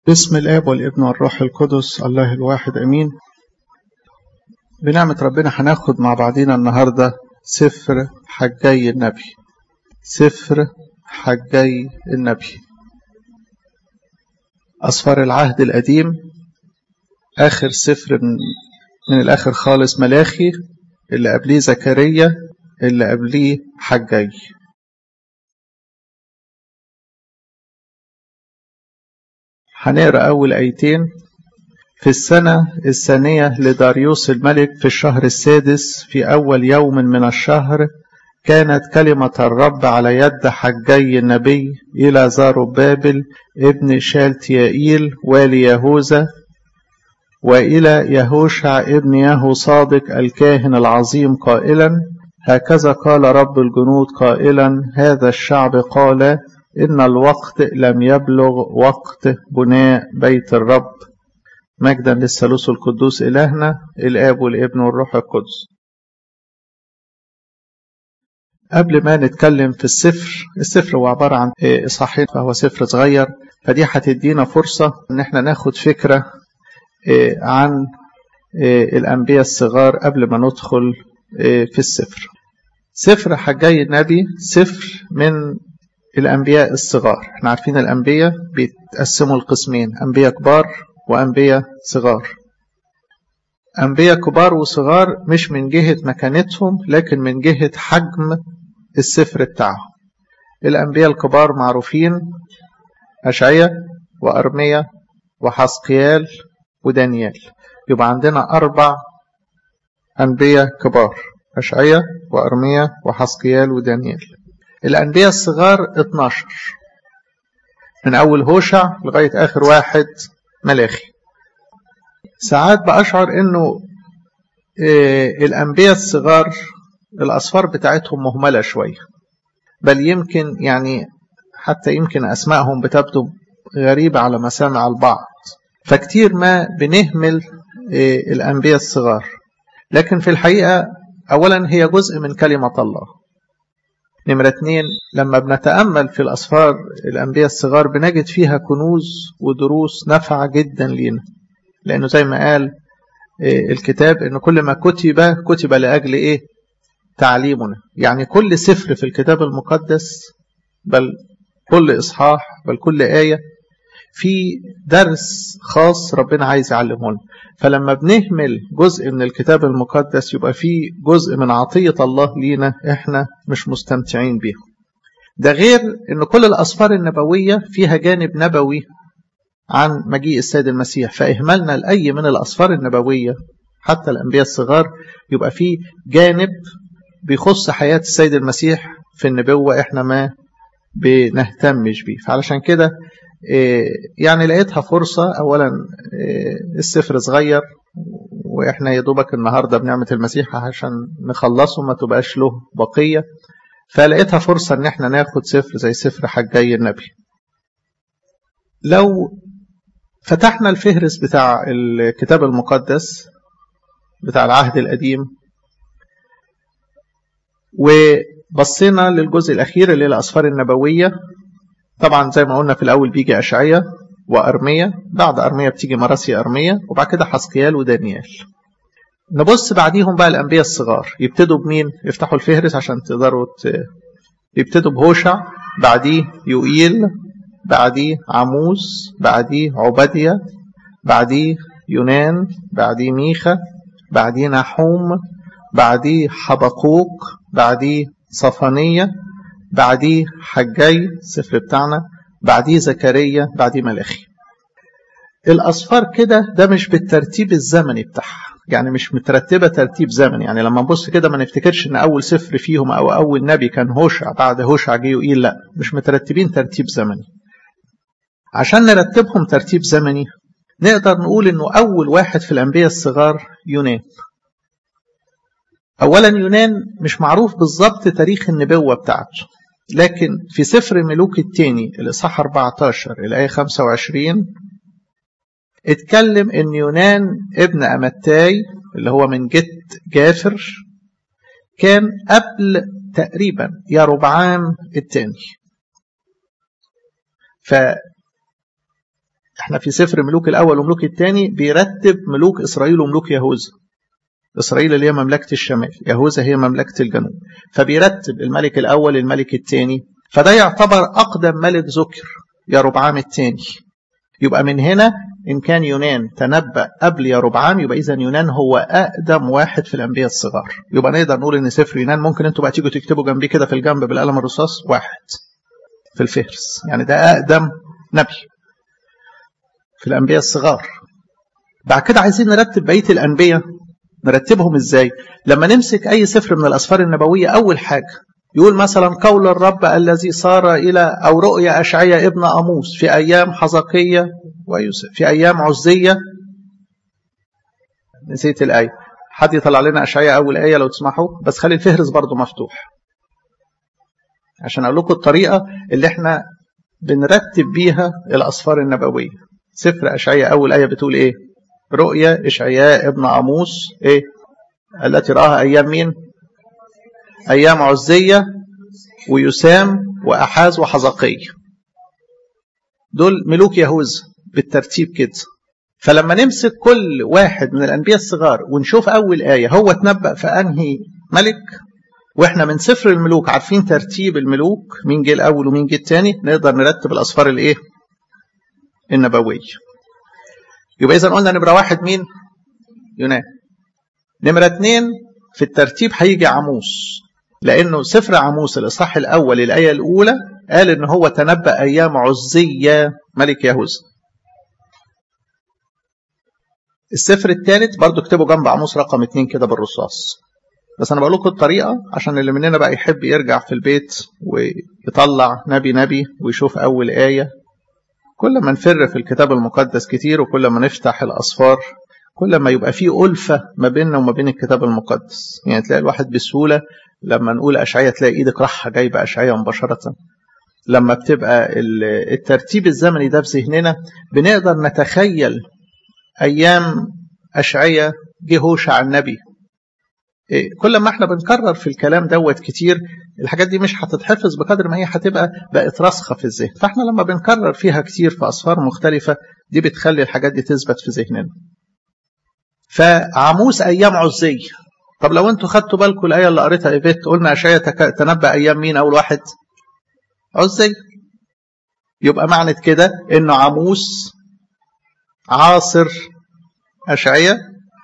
باسم الاب والابن والروح القدس الله الواحد امين بنعمة ربنا هناخد مع بعضينا النهاردة سفر حجي النبي سفر حجي النبي أسفار العهد القديم آخر سفر من, من الآخر خالص ملاخي اللي قبليه زكريا اللي قبليه حجي هنقرا أول آيتين في السنة الثانية لداريوس الملك في الشهر السادس في أول يوم من الشهر كانت كلمة الرب على يد حجي النبي إلى زاروبابل ابن شالتيائيل والي يهوذا وإلى يهوشع ابن يهو صادق الكاهن العظيم قائلا هكذا قال رب الجنود قائلا هذا الشعب قال إن الوقت لم يبلغ وقت بناء بيت الرب مجدا للثالوث القدوس إلهنا الآب والابن والروح القدس قبل ما نتكلم في السفر السفر هو عبارة عن إصحاحين فهو سفر صغير فدي هتدينا فرصة إن احنا ناخد فكرة عن الأنبياء الصغار قبل ما ندخل في السفر سفر حجي النبي سفر من الأنبياء الصغار احنا عارفين الأنبياء بيتقسموا لقسمين أنبياء كبار وأنبياء صغار أنبياء كبار وصغار مش من جهة مكانتهم لكن من جهة حجم السفر بتاعهم الأنبياء الكبار معروفين أشعية وأرمية وحسقيال ودانيال يبقى عندنا أربع أنبياء كبار أشعية وأرمية وحسقيال ودانيال الأنبياء الصغار 12 من أول هوشع لغاية آخر واحد ملاخي ساعات بأشعر إنه الأنبياء الصغار الأصفار بتاعتهم مهملة شوية بل يمكن يعني حتى يمكن أسمائهم بتبدو غريبة على مسامع البعض فكتير ما بنهمل الأنبياء الصغار لكن في الحقيقة أولا هي جزء من كلمة الله نمرة اتنين لما بنتأمل في الأسفار الأنبياء الصغار بنجد فيها كنوز ودروس نافعة جدا لينا لأنه زي ما قال الكتاب إن كل ما كتب كتب لأجل إيه تعليمنا يعني كل سفر في الكتاب المقدس بل كل إصحاح بل كل آية في درس خاص ربنا عايز يعلمه لنا فلما بنهمل جزء من الكتاب المقدس يبقى في جزء من عطية الله لينا احنا مش مستمتعين بيه ده غير ان كل الاسفار النبوية فيها جانب نبوي عن مجيء السيد المسيح فإهمالنا لأي من الأسفار النبوية حتى الأنبياء الصغار يبقى في جانب بيخص حياة السيد المسيح في النبوة احنا ما بنهتمش بيه فعلشان كده يعني لقيتها فرصة أولا السفر صغير وإحنا يا دوبك النهاردة بنعمة المسيح عشان نخلصه ما تبقاش له بقية فلقيتها فرصة إن إحنا ناخد سفر زي سفر حجي النبي لو فتحنا الفهرس بتاع الكتاب المقدس بتاع العهد القديم وبصينا للجزء الأخير اللي هي الأسفار النبوية طبعا زي ما قلنا في الأول بيجي أشعية وأرمية بعد أرمية بتيجي مراسي أرمية وبعد كده حسقيال ودانيال نبص بعديهم بقى الأنبياء الصغار يبتدوا بمين يفتحوا الفهرس عشان تقدروا ت... يبتدوا بهوشع بعديه يوئيل بعديه عموس بعديه عبدية بعديه يونان بعديه ميخا بعديه نحوم بعديه حبقوق بعديه صفانية بعديه حجي السفر بتاعنا بعديه زكريا بعديه ملاخي الأصفار كده ده مش بالترتيب الزمني بتاعها يعني مش مترتبة ترتيب زمني يعني لما نبص كده ما نفتكرش ان أول سفر فيهم أو أول نبي كان هوشع بعد هوشع جه يقيل لا مش مترتبين ترتيب زمني عشان نرتبهم ترتيب زمني نقدر نقول انه أول واحد في الأنبياء الصغار يونان أولا يونان مش معروف بالظبط تاريخ النبوة بتاعته لكن في سفر ملوك الثاني الإصحاح 14 الآية 25 اتكلم إن يونان ابن أمتاي اللي هو من جد جافر كان قبل تقريبا يا ربعام الثاني ف احنا في سفر ملوك الأول وملوك الثاني بيرتب ملوك إسرائيل وملوك يهوذا إسرائيل اللي هي مملكة الشمال يهوذا هي مملكة الجنوب فبيرتب الملك الأول الملك الثاني فده يعتبر أقدم ملك ذكر يا ربعام الثاني يبقى من هنا إن كان يونان تنبأ قبل يا ربعام يبقى إذا يونان هو أقدم واحد في الأنبياء الصغار يبقى نقدر نقول إن سفر يونان ممكن أنتوا بقى تيجوا تكتبوا جنبيه كده في الجنب بالقلم الرصاص واحد في الفهرس يعني ده أقدم نبي في الأنبياء الصغار بعد كده عايزين نرتب بقية الأنبياء نرتبهم إزاي لما نمسك أي سفر من الأسفار النبوية أول حاجة يقول مثلا قول الرب الذي صار إلى أو رؤيا أشعية ابن أموس في أيام حزقية ويوسف في أيام عزية نسيت الآية حد يطلع لنا أشعية أول آية لو تسمحوا بس خلي الفهرس برضو مفتوح عشان أقول لكم الطريقة اللي احنا بنرتب بيها الأسفار النبوية سفر أشعية أول آية بتقول إيه رؤيا إشعياء ابن أموس إيه التي رآها أيام مين أيام عزية ويسام وأحاز وحزقية دول ملوك يهوذا بالترتيب كده فلما نمسك كل واحد من الأنبياء الصغار ونشوف أول آية هو تنبأ في أنهي ملك واحنا من سفر الملوك عارفين ترتيب الملوك مين جه الأول ومين جه الثاني نقدر نرتب الأسفار الإيه النبوية يبقى إذا قلنا نمرة واحد مين يونان نمرة اتنين في الترتيب هيجي عموس لأنه سفر عموس الإصحاح الأول الآية الأولى قال إن هو تنبأ أيام عزية ملك يهوذا السفر الثالث برضو اكتبوا جنب عموس رقم اتنين كده بالرصاص بس انا بقول لكم الطريقه عشان اللي مننا بقى يحب يرجع في البيت ويطلع نبي نبي ويشوف اول ايه كل ما نفر في الكتاب المقدس كتير وكل ما نفتح الاسفار كل ما يبقى فيه ألفة ما بيننا وما بين الكتاب المقدس يعني تلاقي الواحد بسهولة لما نقول أشعية تلاقي إيدك راحة جايبة أشعية مباشرة لما بتبقى الترتيب الزمني ده في ذهننا بنقدر نتخيل أيام أشعية جه هوشع النبي كل ما احنا بنكرر في الكلام دوت كتير الحاجات دي مش هتتحفظ بقدر ما هي هتبقى بقت راسخه في الذهن فاحنا لما بنكرر فيها كتير في اسفار مختلفه دي بتخلي الحاجات دي تثبت في ذهننا فعموس ايام عزيه طب لو انتوا خدتوا بالكم الايه اللي قريتها ايفيت قلنا اشعيا تنبأ ايام مين اول واحد عزيه يبقى معنى كده انه عموس عاصر اشعيا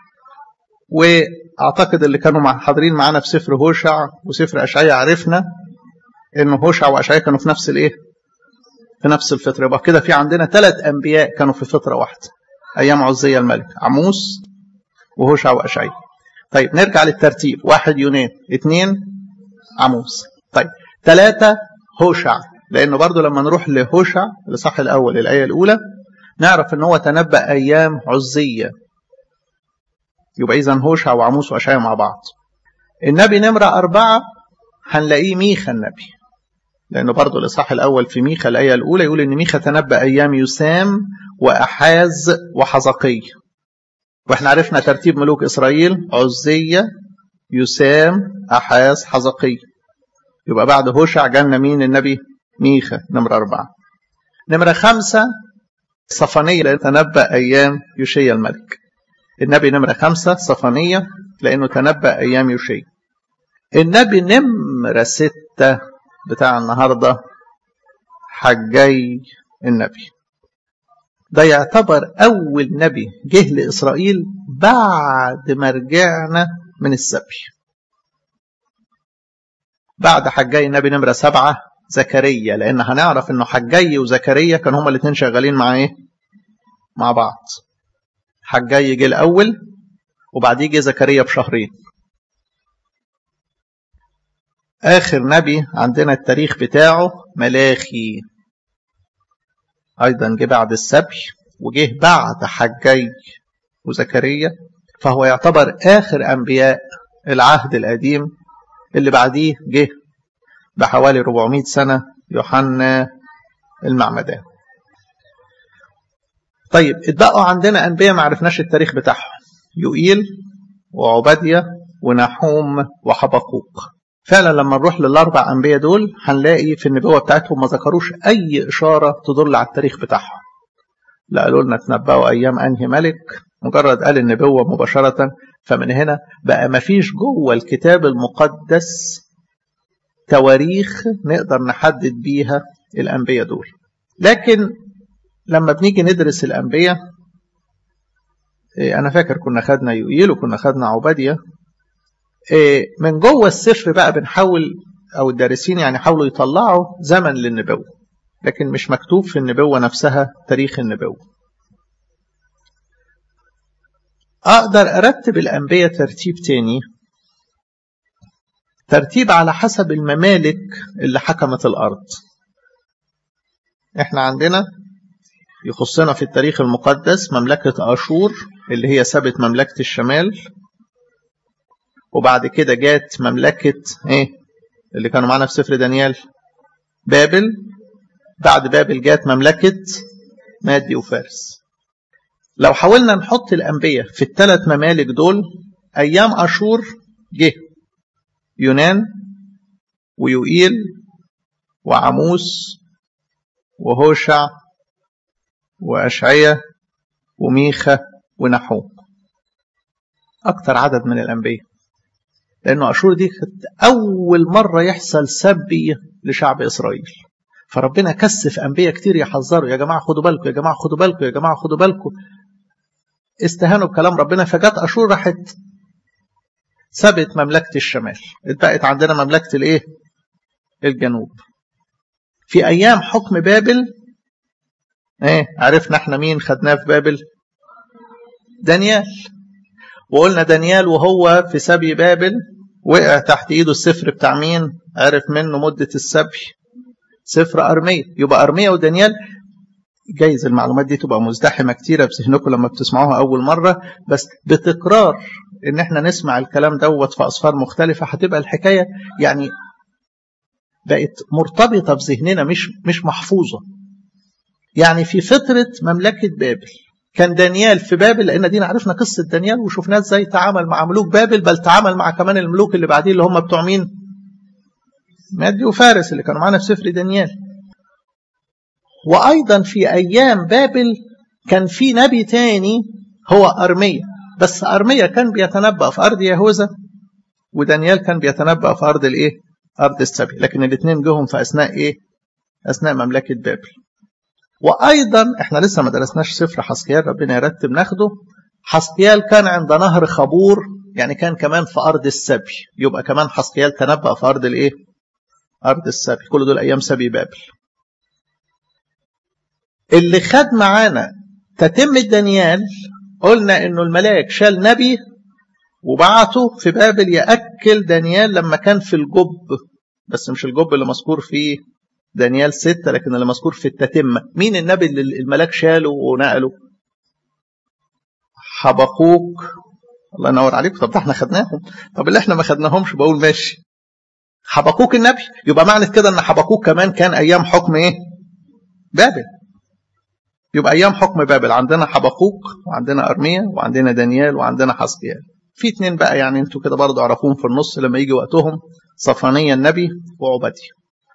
واعتقد اللي كانوا مع حاضرين معانا في سفر هوشع وسفر اشعيا عرفنا ان هوشع واشعيا كانوا في نفس الايه في نفس الفتره يبقى كده في عندنا ثلاث انبياء كانوا في فتره واحده ايام عزيه الملك عموس وهوشع واشعيا طيب نرجع للترتيب واحد يونان اثنين عموس طيب ثلاثة هوشع لأنه برضو لما نروح لهوشع لصح الأول الآية الأولى نعرف أن هو تنبأ أيام عزية يبقى إذا هوشع وعموس وأشعيا مع بعض النبي نمرة أربعة هنلاقيه ميخا النبي لأنه برضو الإصحاح الأول في ميخا الآية الأولى يقول إن ميخا تنبأ أيام يسام وأحاز وحزقي واحنا عرفنا ترتيب ملوك إسرائيل عزية يسام أحاز حزقي يبقى بعد هوشع جالنا مين النبي ميخا نمرة أربعة نمرة خمسة صفانية لأنه تنبأ أيام يوشيا الملك النبي نمرة خمسة صفانية لأنه تنبأ أيام يوشيا النبي نمرة ستة بتاع النهاردة حجي النبي ده يعتبر أول نبي جه لإسرائيل بعد ما رجعنا من السبي بعد حجي النبي نمرة سبعة زكريا لأن هنعرف إنه حجي وزكريا كانوا هما الاثنين شغالين مع إيه؟ مع بعض حجي جه الأول وبعديه جه زكريا بشهرين آخر نبي عندنا التاريخ بتاعه ملاخي أيضا جه بعد السبي وجه بعد حجي وزكريا فهو يعتبر آخر أنبياء العهد القديم اللي بعديه جه بحوالي 400 سنة يوحنا المعمدان طيب اتبقوا عندنا أنبياء ما عرفناش التاريخ بتاعهم يوئيل وعبادية ونحوم وحبقوق فعلا لما نروح للأربع أنبياء دول هنلاقي في النبوة بتاعتهم ما ذكروش أي إشارة تدل على التاريخ بتاعهم لا قالوا لنا تنبأوا أيام أنهي ملك مجرد قال النبوة مباشرة فمن هنا بقى ما فيش جوه الكتاب المقدس تواريخ نقدر نحدد بيها الأنبياء دول لكن لما بنيجي ندرس الأنبياء أنا فاكر كنا خدنا يوئيل وكنا خدنا عبادية من جوه السفر بقى بنحاول أو الدارسين يعني حاولوا يطلعوا زمن للنبوة لكن مش مكتوب في النبوة نفسها تاريخ النبوة أقدر أرتب الأنبياء ترتيب تاني ترتيب على حسب الممالك اللي حكمت الأرض احنا عندنا يخصنا في التاريخ المقدس مملكة أشور اللي هي سابت مملكة الشمال وبعد كده جات مملكة ايه اللي كانوا معانا في سفر دانيال بابل بعد بابل جات مملكة مادي وفارس لو حاولنا نحط الأنبياء في الثلاث ممالك دول أيام أشور جه يونان ويوئيل وعموس وهوشع وأشعية وميخا ونحوم أكتر عدد من الأنبياء لأنه أشور دي كانت أول مرة يحصل سبي لشعب إسرائيل فربنا كثف أنبياء كتير يحذروا يا جماعة خدوا بالكم يا جماعة خدوا بالكم يا جماعة خدوا بالكم استهانوا بكلام ربنا فجت أشور راحت سبت مملكة الشمال اتبقت عندنا مملكة الايه الجنوب في أيام حكم بابل ايه عرفنا احنا مين خدناه في بابل دانيال وقلنا دانيال وهو في سبي بابل وقع تحت ايده السفر بتاع مين عرف منه مدة السبي سفر أرمية يبقى أرمية ودانيال جايز المعلومات دي تبقى مزدحمة كتيرة في ذهنكم لما بتسمعوها أول مرة بس بتكرار إن إحنا نسمع الكلام دوت في أصفار مختلفة هتبقى الحكاية يعني بقت مرتبطة بذهننا مش مش محفوظة يعني في فترة مملكة بابل كان دانيال في بابل لأن دينا عرفنا قصة دانيال وشفناه ازاي تعامل مع ملوك بابل بل تعامل مع كمان الملوك اللي بعدين اللي هم بتوع مين؟ مادي وفارس اللي كانوا معانا في سفر دانيال وأيضا في أيام بابل كان في نبي تاني هو أرمية بس أرمية كان بيتنبأ في أرض يهوذا ودانيال كان بيتنبأ في أرض الإيه؟ أرض السبي لكن الاثنين جهم في أثناء إيه؟ أثناء مملكة بابل وأيضا إحنا لسه ما درسناش سفر حسقيال ربنا يرتب ناخده حسقيال كان عند نهر خبور يعني كان كمان في أرض السبي يبقى كمان حسقيال تنبأ في أرض الإيه؟ أرض السبي كل دول أيام سبي بابل اللي خد معانا تتم دانيال قلنا انه الملاك شال نبي وبعته في بابل يأكل دانيال لما كان في الجب بس مش الجب اللي مذكور فيه دانيال ستة لكن اللي مذكور في التتمة مين النبي اللي الملاك شاله ونقله حبقوك الله ينور عليك طب ده احنا خدناهم طب اللي احنا ما خدناهمش بقول ماشي حبقوك النبي يبقى معنى كده ان حبقوك كمان كان ايام حكم ايه بابل يبقى ايام حكم بابل عندنا حبقوك وعندنا ارميا وعندنا دانيال وعندنا حسقيال في اتنين بقى يعني انتوا كده برضه عرفوهم في النص لما يجي وقتهم صفانيا النبي وعبدي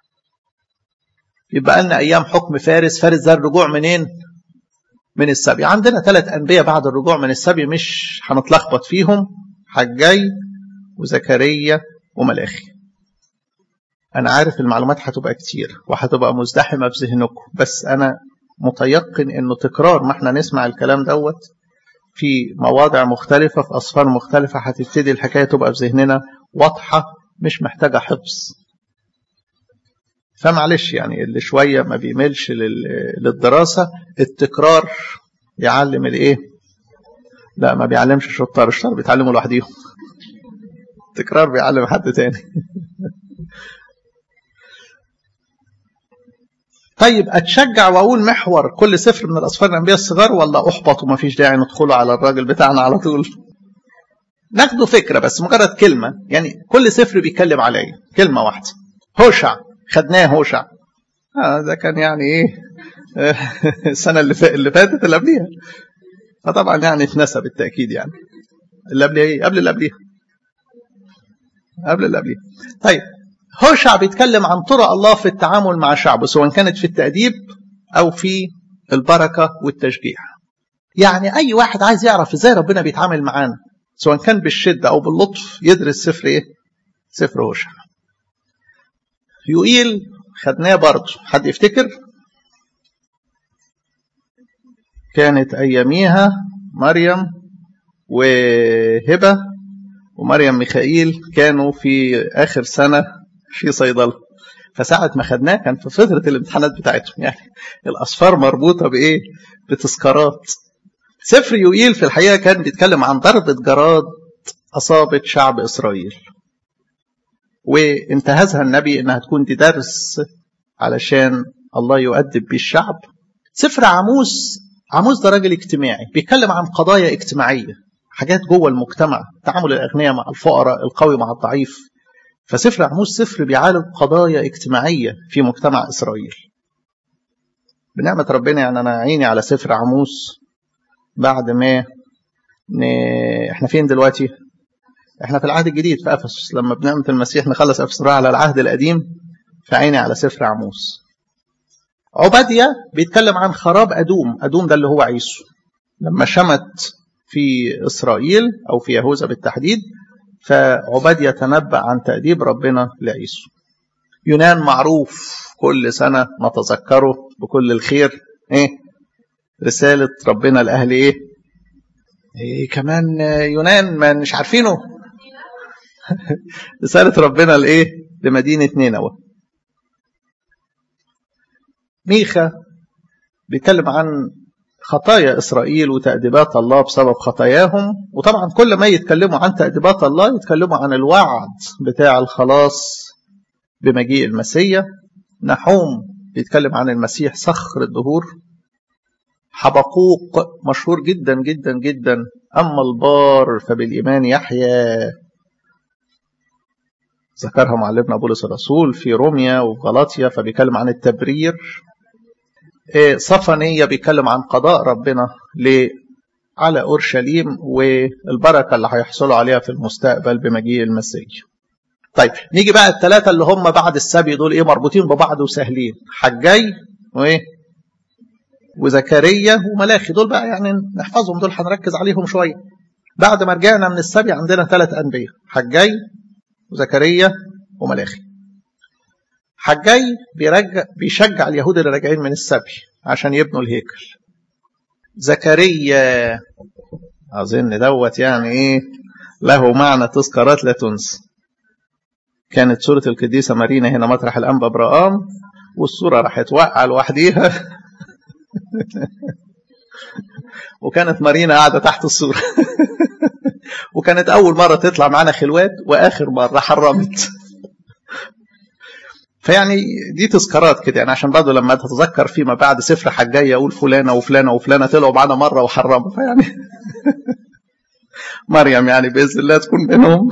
يبقى لنا ايام حكم فارس فارس ده الرجوع منين من السبي عندنا ثلاث انبياء بعد الرجوع من السبي مش هنتلخبط فيهم حجاي وزكريا وملاخي انا عارف المعلومات هتبقى كتير وهتبقى مزدحمه في ذهنكم بس انا متيقن انه تكرار ما احنا نسمع الكلام دوت في مواضع مختلفة في أصفار مختلفة هتبتدي الحكاية تبقى في ذهننا واضحة مش محتاجة حفظ فمعلش يعني اللي شوية ما بيميلش للدراسة التكرار يعلم الايه لا ما بيعلمش الشطار الشطار بيتعلموا لوحديهم التكرار بيعلم حد تاني طيب اتشجع واقول محور كل سفر من الاسفار الانبياء الصغار ولا احبط وما فيش داعي ندخله على الراجل بتاعنا على طول ناخده فكره بس مجرد كلمه يعني كل سفر بيتكلم على ايه كلمه واحده هوشع خدناه هوشع آه ده كان يعني ايه السنه اللي, اللي فاتت اللي قبليها فطبعا يعني اتنسى بالتاكيد يعني اللي قبلها ايه قبل اللي قبليها قبل اللي قبليها طيب هوشع بيتكلم عن طرق الله في التعامل مع شعبه سواء كانت في التأديب أو في البركة والتشجيع يعني أي واحد عايز يعرف إزاي ربنا بيتعامل معانا سواء كان بالشدة أو باللطف يدرس سفر إيه؟ سفر هوشع يقيل خدناه برضه حد يفتكر كانت أياميها مريم وهبة ومريم ميخائيل كانوا في آخر سنة في صيدلة فساعة ما خدناه كان في فترة الامتحانات بتاعتهم يعني الأصفار مربوطة بإيه؟ بتذكارات سفر يوئيل في الحقيقة كان بيتكلم عن ضربة جراد أصابت شعب إسرائيل وانتهزها النبي إنها تكون دي درس علشان الله يؤدب بيه الشعب سفر عاموس عاموس ده راجل اجتماعي بيتكلم عن قضايا اجتماعية حاجات جوه المجتمع تعامل الأغنياء مع الفقراء القوي مع الضعيف فسفر عاموس سفر بيعالج قضايا اجتماعية في مجتمع إسرائيل بنعمة ربنا يعني أنا عيني على سفر عاموس بعد ما ن... احنا فين دلوقتي احنا في العهد الجديد في افسس لما بنعمه المسيح نخلص افسس على العهد القديم فعيني على سفر عموس عبادية بيتكلم عن خراب أدوم أدوم ده اللي هو عيسو لما شمت في إسرائيل أو في يهوذا بالتحديد فعبادية تنبأ عن تأديب ربنا لعيسو يونان معروف كل سنة نتذكره بكل الخير إيه رسالة ربنا لأهل إيه إيه كمان يونان ما مش عارفينه رسالة ربنا لإيه لمدينة نينوى ميخا بيتكلم عن خطايا إسرائيل وتأديبات الله بسبب خطاياهم وطبعا كل ما يتكلموا عن تأديبات الله يتكلموا عن الوعد بتاع الخلاص بمجيء المسيح نحوم بيتكلم عن المسيح صخر الدهور حبقوق مشهور جدا جدا جدا أما البار فبالإيمان يحيا ذكرها معلمنا بولس الرسول في روميا وفي غلاطيا فبيتكلم عن التبرير صفنية بيتكلم عن قضاء ربنا على أورشليم والبركة اللي هيحصلوا عليها في المستقبل بمجيء المسيح طيب نيجي بقى الثلاثة اللي هم بعد السبي دول ايه مربوطين ببعض وسهلين حجاي وايه وزكريا وملاخي دول بقى يعني نحفظهم دول هنركز عليهم شوية بعد ما رجعنا من السبي عندنا ثلاث أنبياء حجاي وزكريا وملاخي حجاي بيرجع بيشجع اليهود اللي راجعين من السبي عشان يبنوا الهيكل زكريا أظن دوت يعني إيه له معنى تذكارات لا تنسى كانت سورة القديسة مارينا هنا مطرح الأنبا برقام والصورة راح توقع لوحديها وكانت مارينا قاعدة تحت الصورة وكانت أول مرة تطلع معانا خلوات وآخر مرة حرمت فيعني دي تذكارات كده يعني عشان برضه لما تتذكر فيما بعد سفر حجاية أقول فلانة وفلانة وفلانة طلعوا معانا مرة وحرموا فيعني مريم يعني بإذن الله تكون منهم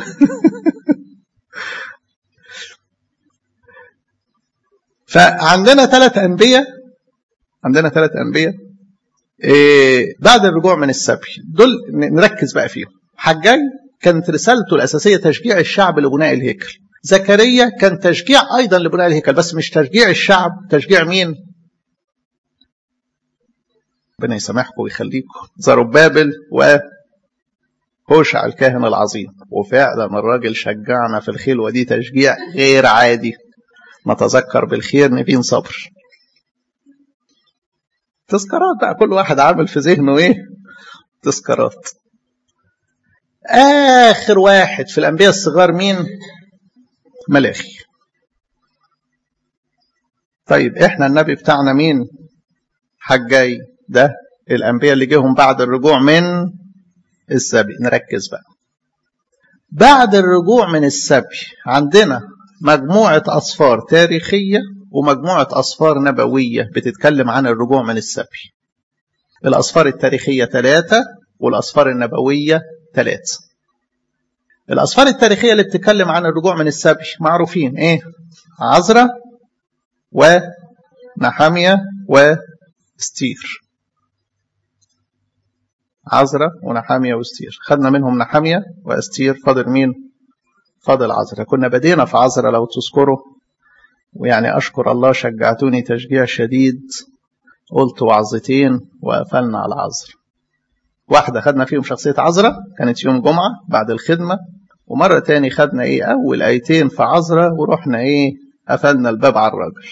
فعندنا ثلاث أنبياء عندنا ثلاث أنبياء إيه بعد الرجوع من السبي دول نركز بقى فيهم حجاي كانت رسالته الأساسية تشجيع الشعب لبناء الهيكل زكريا كان تشجيع أيضا لبناء الهيكل بس مش تشجيع الشعب تشجيع مين ربنا يسامحكم ويخليكم زربابل وهوشع الكاهن العظيم وفعلا الراجل شجعنا في الخلوة دي تشجيع غير عادي نتذكر بالخير نبين صبر تذكارات بقى كل واحد عامل في ذهنه ايه تذكارات اخر واحد في الانبياء الصغار مين ملاخي طيب احنا النبي بتاعنا مين حجاي ده الانبياء اللي جيهم بعد الرجوع من السبي نركز بقى بعد الرجوع من السبي عندنا مجموعة أصفار تاريخية ومجموعة أصفار نبوية بتتكلم عن الرجوع من السبي الأصفار التاريخية ثلاثة والأصفار النبوية ثلاثة الأصفار التاريخية اللي بتتكلم عن الرجوع من السبي معروفين إيه عزرة ونحامية وستير عزرة ونحامية وستير خدنا منهم نحامية واستير فاضل مين فاضل عزرة كنا بدينا في عزرة لو تذكروا ويعني أشكر الله شجعتوني تشجيع شديد قلت وعظتين وقفلنا على عذر واحدة خدنا فيهم شخصية عذرة كانت يوم جمعة بعد الخدمة ومرة تاني خدنا ايه أول آيتين في عذرة ورحنا ايه قفلنا الباب على الراجل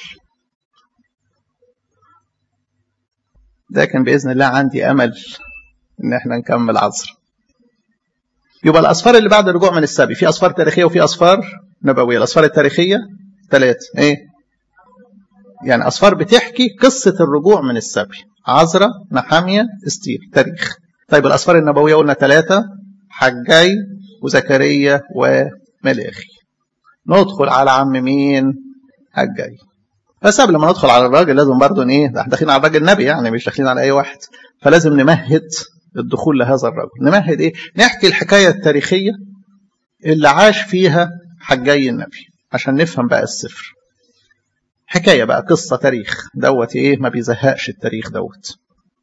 ده كان بإذن الله عندي أمل إن احنا نكمل عذرة يبقى الأسفار اللي بعد الرجوع من السبي في أسفار تاريخية وفي أسفار نبوية الأسفار التاريخية ثلاثة ايه يعني أسفار بتحكي قصة الرجوع من السبي عذرة نحامية استير تاريخ طيب الأسفار النبوية قلنا ثلاثة حجاي وزكريا وملاخي ندخل على عم مين حجاي بس قبل ما ندخل على الراجل لازم برضه ايه داخلين على الراجل النبي يعني مش داخلين على اي واحد فلازم نمهد الدخول لهذا الرجل نمهد ايه نحكي الحكايه التاريخيه اللي عاش فيها حجاي النبي عشان نفهم بقى السفر حكايه بقى قصه تاريخ دوت ايه ما بيزهقش التاريخ دوت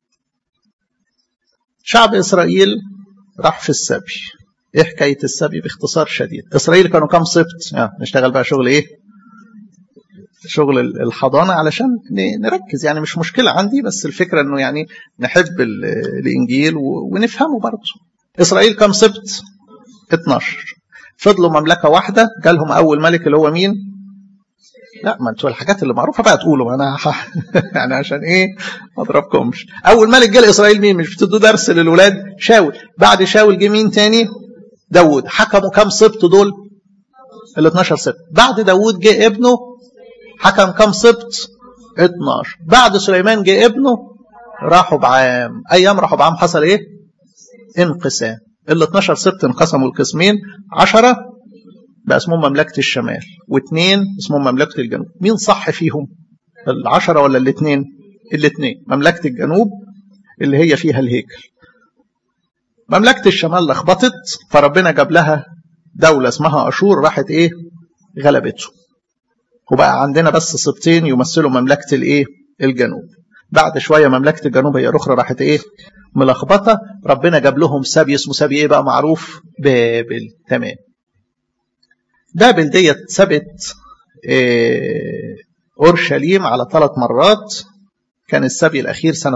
شعب اسرائيل راح في السبي ايه حكايه السبي باختصار شديد اسرائيل كانوا كام سبت آه نشتغل بقى شغل ايه شغل الحضانة علشان نركز يعني مش مشكلة عندي بس الفكرة انه يعني نحب الانجيل ونفهمه برضه اسرائيل كم سبت 12 فضلوا مملكة واحدة جالهم اول ملك اللي هو مين لا ما انتوا الحاجات اللي معروفة بقى تقولوا انا يعني عشان ايه ما اضربكمش اول ملك جه لاسرائيل مين مش بتدوا درس للولاد شاول بعد شاول جه مين تاني داود حكموا كم سبت دول ال 12 سبت بعد داود جه ابنه حكم كم سبت 12 بعد سليمان جه ابنه راحوا بعام ايام راحوا بعام حصل ايه انقسام ال 12 سبت انقسموا القسمين 10 بقى اسمهم مملكة الشمال واثنين اسمهم مملكة الجنوب مين صح فيهم العشرة ولا الاثنين الاثنين مملكة الجنوب اللي هي فيها الهيكل مملكة الشمال لخبطت فربنا جاب لها دولة اسمها أشور راحت ايه غلبته وبقى عندنا بس سبطين يمثلوا مملكة الايه الجنوب بعد شوية مملكة الجنوب هي الأخرى راحت ايه ملخبطة ربنا جاب لهم سبي اسمه سبي ايه بقى معروف بابل تمام بابل ديت سبت إيه أورشليم على ثلاث مرات كان السبي الأخير سنة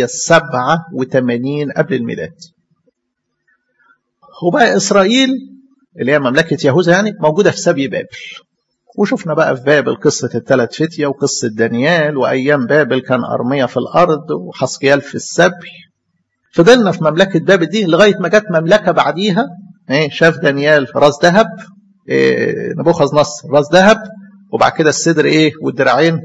587 قبل الميلاد وبقى إسرائيل اللي هي مملكة يهوذا يعني موجودة في سبي بابل وشفنا بقى في بابل قصة الثلاث فتية وقصة دانيال وأيام بابل كان أرمية في الأرض وحسقيال في السبي فضلنا في مملكة بابل دي لغاية ما جت مملكة بعديها ايه شاف دانيال راس ذهب إيه نبوخذ نصر راس ذهب وبعد كده الصدر ايه والدراعين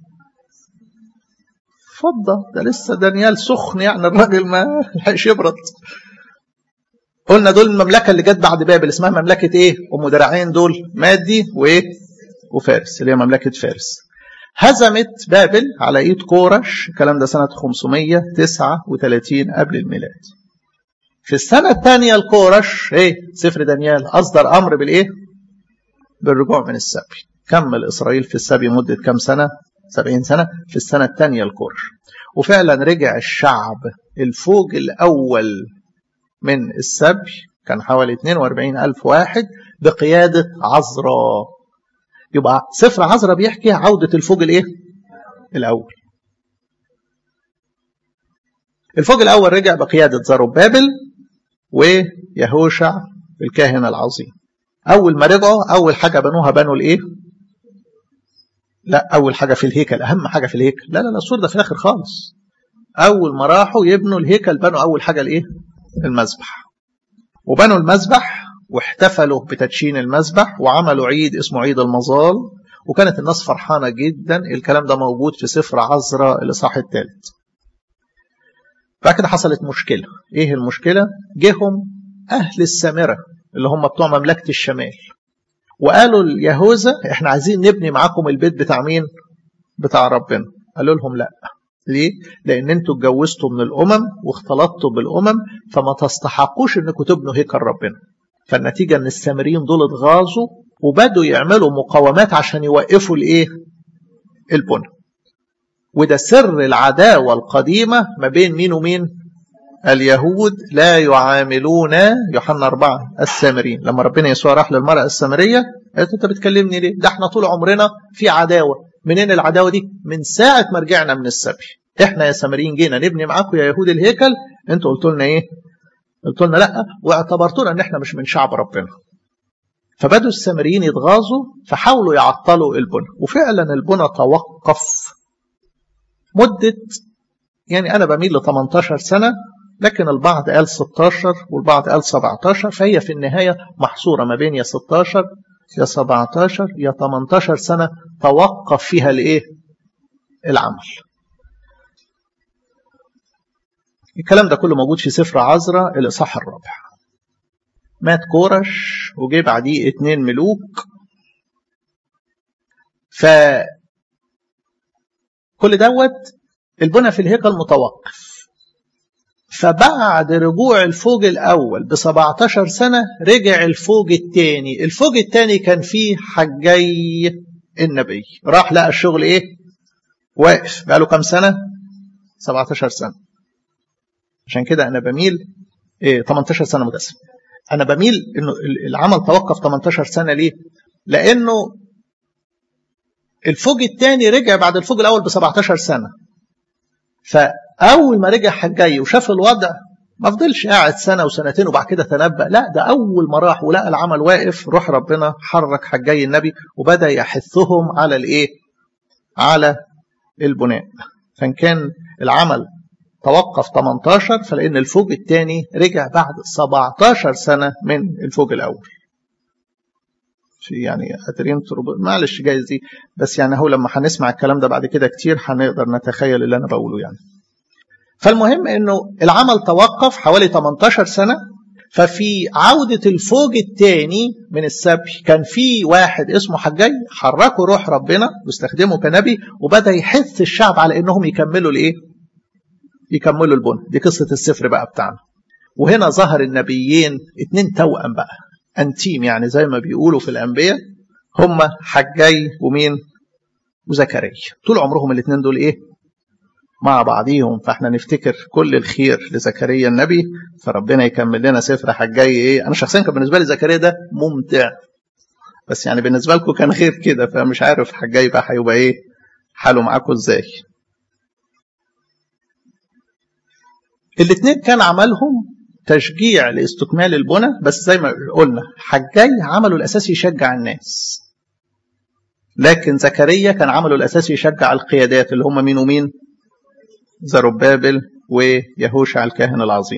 فضة ده لسه دانيال سخن يعني الراجل ما لحقش يبرد قلنا دول المملكة اللي جت بعد بابل اسمها مملكة ايه ام دراعين دول مادي وايه وفارس اللي هي مملكة فارس هزمت بابل على ايد كورش الكلام ده سنة 539 قبل الميلاد في السنة الثانية الكورش ايه سفر دانيال اصدر امر بالايه بالرجوع من السبي كمل اسرائيل في السبي مدة كام سنة 70 سنة في السنة الثانية الكورش وفعلا رجع الشعب الفوج الاول من السبي كان حوالي 42 ألف واحد بقيادة عزرا يبقى سفر عزرا بيحكي عودة الفوج الايه الأول الفوج الأول رجع بقيادة زروبابل ويهوشع الكاهن العظيم أول ما رجعوا أول حاجة بنوها بنوا الإيه لا أول حاجة في الهيكل أهم حاجة في الهيكل لا لا لا السور ده في الآخر خالص أول ما راحوا يبنوا الهيكل بنوا أول حاجة الإيه المذبح وبنوا المذبح واحتفلوا بتدشين المذبح وعملوا عيد اسمه عيد المظال وكانت الناس فرحانة جدا الكلام ده موجود في سفر عزرا الإصحاح الثالث بعد كده حصلت مشكلة ايه المشكلة جهم أهل السامرة اللي هم بتوع مملكة الشمال وقالوا ليهوذا احنا عايزين نبني معاكم البيت بتاع مين بتاع ربنا قالوا لهم لا ليه؟ لأن أنتوا اتجوزتوا من الأمم واختلطتوا بالأمم فما تستحقوش أنكم تبنوا هيكل ربنا. فالنتيجة أن السامريين دول اتغاظوا وبدوا يعملوا مقاومات عشان يوقفوا الإيه؟ البنى. وده سر العداوة القديمة ما بين مين ومين؟ اليهود لا يعاملون يوحنا أربعة السامرين لما ربنا يسوع راح للمرأة السامرية قالت أنت بتكلمني ليه؟ ده احنا طول عمرنا في عداوة منين العداوة دي؟ من ساعة ما رجعنا من السبي احنا يا سامريين جينا نبني معاكم يا يهود الهيكل انتوا قلتوا لنا ايه قلتوا لنا لا واعتبرتونا ان احنا مش من شعب ربنا فبدوا السامريين يتغاظوا فحاولوا يعطلوا البنى وفعلا البنى توقف مدة يعني أنا بميل ل 18 سنة لكن البعض قال 16 والبعض قال 17 فهي في النهاية محصورة ما بين يا 16 يا 17 يا 18 سنة توقف فيها الإيه؟ العمل. الكلام ده كله موجود في سفر عزرا الإصحاح الرابع. مات كورش وجي بعديه اتنين ملوك ف كل دوت البنى في الهيكل متوقف فبعد رجوع الفوج الأول ب 17 سنة رجع الفوج الثاني الفوج الثاني كان فيه حجي النبي راح لقى الشغل ايه واقف بقاله كام سنة 17 سنة عشان كده أنا بميل إيه 18 سنة متأسف أنا بميل إنه العمل توقف 18 سنة ليه؟ لأنه الفوج الثاني رجع بعد الفوج الأول ب 17 سنة فأول ما رجع حجاي وشاف الوضع ما فضلش قاعد سنة وسنتين وبعد كده تنبأ لا ده أول ما راح ولقى العمل واقف روح ربنا حرك حجاي النبي وبدأ يحثهم على الإيه؟ على البناء فإن كان العمل توقف 18 فلأن الفوج الثاني رجع بعد 17 سنة من الفوج الأول في يعني قادرين معلش جايز دي بس يعني هو لما هنسمع الكلام ده بعد كده كتير هنقدر نتخيل اللي أنا بقوله يعني فالمهم انه العمل توقف حوالي 18 سنة ففي عودة الفوج الثاني من السبي كان في واحد اسمه حجاي حركوا روح ربنا واستخدمه كنبي وبدأ يحث الشعب على انهم يكملوا الايه؟ يكملوا البنى دي قصة السفر بقى بتاعنا وهنا ظهر النبيين اتنين توأم بقى أنتيم يعني زي ما بيقولوا في الأنبياء هم حجاي ومين وزكريا طول عمرهم الاثنين دول ايه مع بعضيهم فاحنا نفتكر كل الخير لزكريا النبي فربنا يكمل لنا سفر حجاي ايه انا شخصيا كان بالنسبه لي زكريا ده ممتع بس يعني بالنسبه لكم كان خير كده فمش عارف حجاي بقى هيبقى ايه حاله معاكم ازاي الاثنين كان عملهم تشجيع لاستكمال البنى بس زي ما قلنا حجاي عمله الاساسي يشجع الناس لكن زكريا كان عمله الاساسي يشجع القيادات اللي هم مين ومين زربابل ويهوشع الكاهن العظيم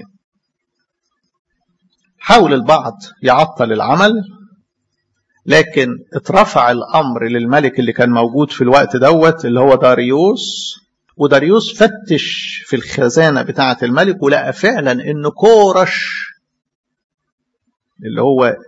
حاول البعض يعطل العمل لكن اترفع الامر للملك اللي كان موجود في الوقت دوت اللي هو داريوس وداريوس فتش في الخزانه بتاعه الملك ولقى فعلا ان كورش اللي هو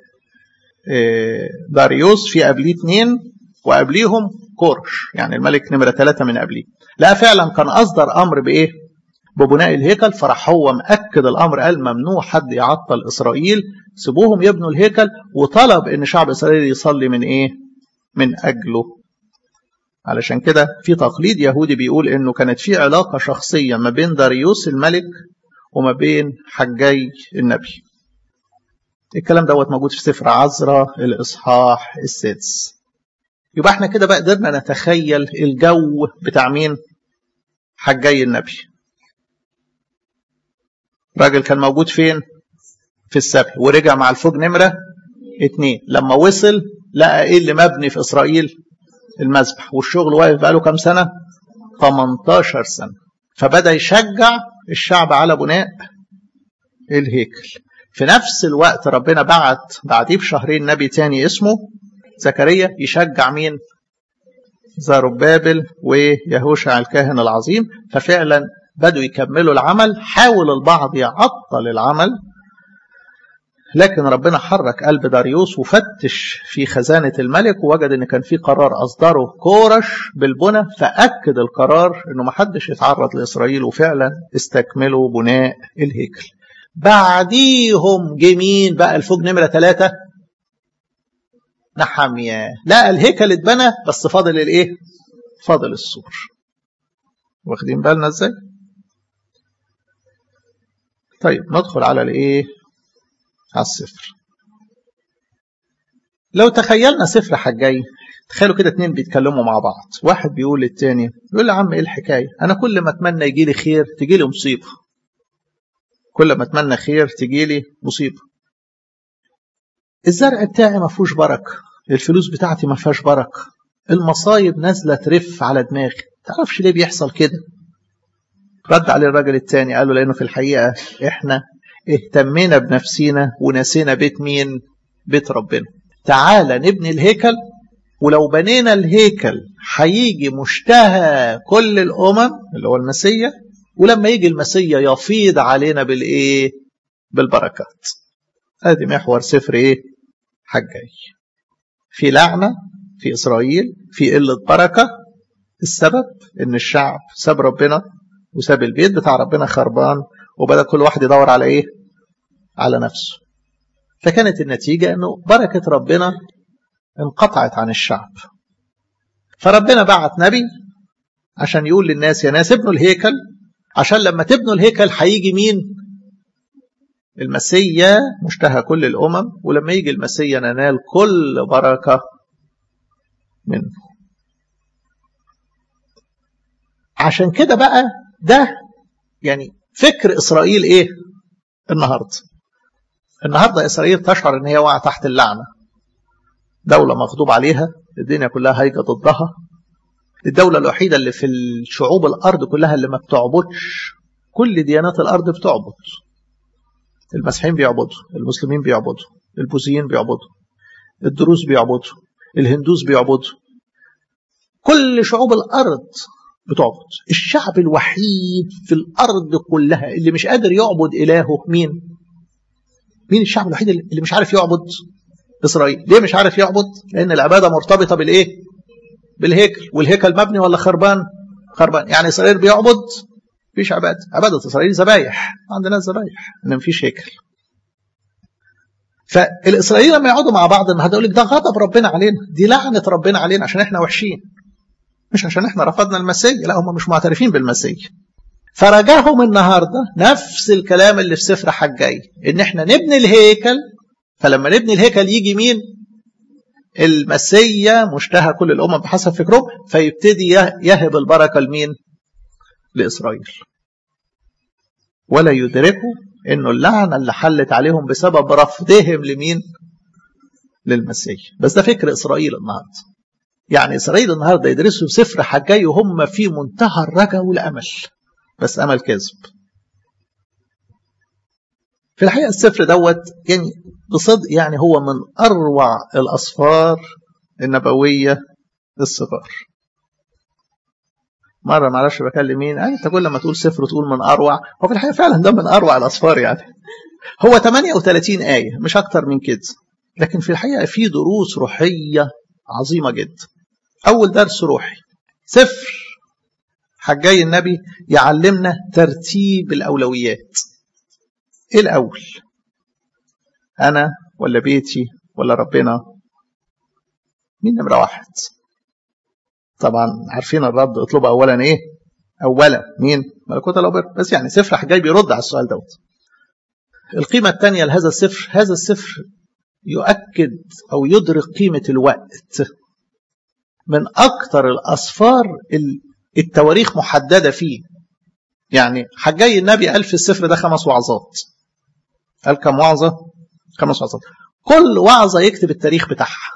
داريوس في قبليه اثنين وقبليهم كورش يعني الملك نمره ثلاثه من قبليه لا فعلا كان اصدر امر بايه ببناء الهيكل فراح هو مأكد الامر قال ممنوع حد يعطل اسرائيل سيبوهم يبنوا الهيكل وطلب ان شعب اسرائيل يصلي من ايه من اجله علشان كده في تقليد يهودي بيقول انه كانت في علاقه شخصيه ما بين داريوس الملك وما بين حجاي النبي الكلام دوت موجود في سفر عزرا الاصحاح السادس يبقى احنا كده بقى قدرنا نتخيل الجو بتاع مين حجاي النبي راجل كان موجود فين في السبي ورجع مع الفوج نمرة اتنين لما وصل لقى ايه اللي مبني في اسرائيل المذبح والشغل واقف بقاله كام سنة 18 سنة فبدأ يشجع الشعب على بناء الهيكل في نفس الوقت ربنا بعت بعديه بشهرين نبي تاني اسمه زكريا يشجع مين زربابل ويهوشع الكاهن العظيم ففعلا بدوا يكملوا العمل حاول البعض يعطل العمل لكن ربنا حرك قلب داريوس وفتش في خزانة الملك ووجد ان كان في قرار اصدره كورش بالبنى فاكد القرار انه محدش يتعرض لاسرائيل وفعلا استكملوا بناء الهيكل بعديهم جمين بقى الفوج نمرة ثلاثة نحمية لا الهيكل اتبنى بس فاضل الايه فاضل السور واخدين بالنا ازاي طيب ندخل على الايه على السفر لو تخيلنا سفر حجاي تخيلوا كده اتنين بيتكلموا مع بعض واحد بيقول للتاني يقول له يا عم ايه الحكايه انا كل ما اتمنى يجي لي خير تجي لي مصيبه كل ما اتمنى خير تجي لي مصيبه الزرع بتاعي ما فيهوش بركه الفلوس بتاعتي ما فيهاش بركه المصايب نازله ترف على دماغي تعرفش ليه بيحصل كده رد عليه الراجل التاني قال له لانه في الحقيقه احنا اهتمينا بنفسينا ونسينا بيت مين بيت ربنا تعالى نبني الهيكل ولو بنينا الهيكل هيجي مشتهى كل الامم اللي هو المسيح ولما يجي المسيح يفيض علينا بالايه بالبركات ادي محور سفر ايه حجاي في لعنه في اسرائيل في قله بركه السبب ان الشعب ساب ربنا وساب البيت بتاع ربنا خربان وبدا كل واحد يدور على ايه على نفسه فكانت النتيجه انه بركه ربنا انقطعت عن الشعب فربنا بعت نبي عشان يقول للناس يا ناس ابنوا الهيكل عشان لما تبنوا الهيكل هيجي مين المسيا مشتهى كل الأمم ولما يجي المسيا ننال كل بركة منه عشان كده بقى ده يعني فكر إسرائيل إيه النهاردة النهاردة إسرائيل تشعر إن هي واقعة تحت اللعنة دولة مغضوب عليها الدنيا كلها هايجة ضدها الدولة الوحيدة اللي في الشعوب الأرض كلها اللي ما بتعبدش كل ديانات الأرض بتعبد المسيحيين بيعبدوا المسلمين بيعبدوا البوذيين بيعبدوا الدروز بيعبدوا الهندوس بيعبدوا كل شعوب الأرض بتعبد الشعب الوحيد في الأرض كلها اللي مش قادر يعبد إلهه مين مين الشعب الوحيد اللي مش عارف يعبد إسرائيل ليه مش عارف يعبد لأن العبادة مرتبطة بالإيه بالهيكل والهيكل مبني ولا خربان خربان يعني إسرائيل بيعبد مفيش عبادة عبادة إسرائيل ذبايح ما عندناش ذبايح إن مفيش هيكل فالإسرائيليين لما يقعدوا مع بعض النهارده يقول لك ده غضب ربنا علينا دي لعنة ربنا علينا عشان احنا وحشين مش عشان احنا رفضنا المسيح لا هم مش معترفين بالمسيح فرجاهم النهارده نفس الكلام اللي في سفر حجاي ان احنا نبني الهيكل فلما نبني الهيكل يجي مين المسيا مشتهى كل الامم بحسب فكرهم فيبتدي يهب البركه لمين لاسرائيل ولا يدركوا انه اللعنه اللي حلت عليهم بسبب رفضهم لمين للمسيح بس ده فكر اسرائيل النهارده يعني اسرائيل النهارده يدرسوا سفر حجاي وهم في منتهى الرجا والامل بس امل كذب في الحقيقه السفر دوت يعني بصدق يعني هو من اروع الاسفار النبويه الصغار مره معرفش بكلم مين آه انت كل ما تقول سفر تقول من اروع هو في الحقيقه فعلا ده من اروع الاسفار يعني هو 38 ايه مش اكتر من كده لكن في الحقيقه في دروس روحيه عظيمه جدا اول درس روحي سفر حجاي النبي يعلمنا ترتيب الاولويات ايه الاول انا ولا بيتي ولا ربنا مين نمره واحد طبعا عارفين الرد اطلب اولا ايه اولا مين ملكوت الابر بس يعني سفر حجاي بيرد على السؤال دوت القيمة الثانية لهذا السفر هذا السفر يؤكد أو يدرك قيمة الوقت من أكثر الأسفار التواريخ محددة فيه يعني حجاي النبي قال في السفر ده خمس وعظات قال كم وعظة؟ خمس وعظات كل وعظة يكتب التاريخ بتاعها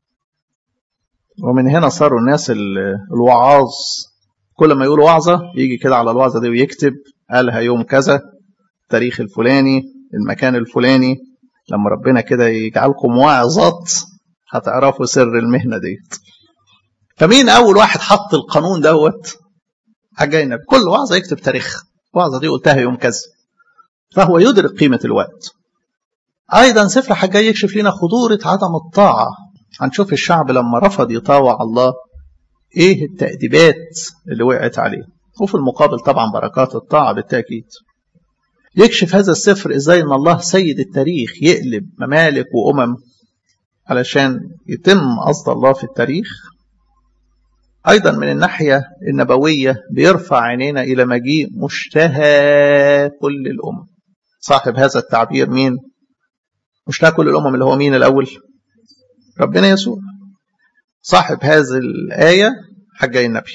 ومن هنا صاروا الناس الوعاظ كل ما يقولوا وعظة يجي كده على الوعظة دي ويكتب قالها يوم كذا التاريخ الفلاني المكان الفلاني لما ربنا كده يجعلكم واعظات هتعرفوا سر المهنة ديت فمين أول واحد حط القانون دوت حاجة النبي كل وعظة يكتب تاريخ الوعظة دي قلتها يوم كذا فهو يدرك قيمة الوقت أيضا سفر حجاج يكشف لنا خطورة عدم الطاعة هنشوف الشعب لما رفض يطاوع الله إيه التأديبات اللي وقعت عليه وفي المقابل طبعا بركات الطاعة بالتأكيد يكشف هذا السفر إزاي أن الله سيد التاريخ يقلب ممالك وأمم علشان يتم قصد الله في التاريخ أيضا من الناحية النبوية بيرفع عينينا إلى مجيء مشتهى كل الأمم صاحب هذا التعبير مين؟ مشتهى كل الأمم اللي هو مين الأول؟ ربنا يسوع صاحب هذه الآية حجي النبي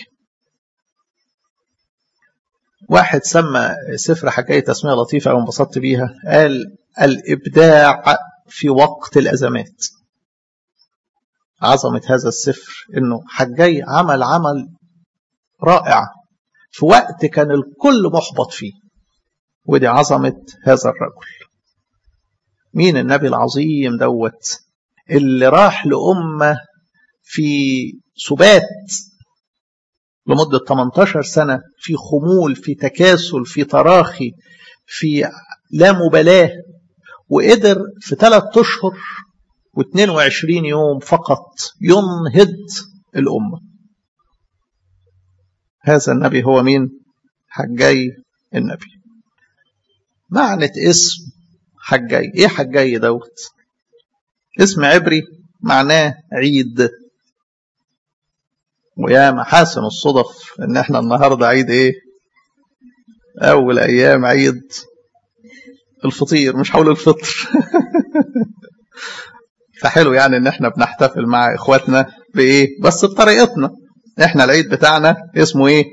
واحد سمى سفر حكاية تسمية لطيفة أو انبسطت بيها قال الإبداع في وقت الأزمات عظمة هذا السفر إنه حجي عمل عمل رائع في وقت كان الكل محبط فيه ودي عظمة هذا الرجل مين النبي العظيم دوت اللي راح لأمة في سبات لمدة 18 سنة في خمول في تكاسل في تراخي في لا مبالاة وقدر في ثلاث أشهر و22 يوم فقط ينهض الأمة هذا النبي هو مين؟ حجي النبي معنى اسم حجي ايه حجي دوت اسم عبري معناه عيد ويا محاسن الصدف ان احنا النهارده عيد ايه اول ايام عيد الفطير مش حول الفطر فحلو يعني ان احنا بنحتفل مع اخواتنا بايه بس بطريقتنا احنا العيد بتاعنا اسمه ايه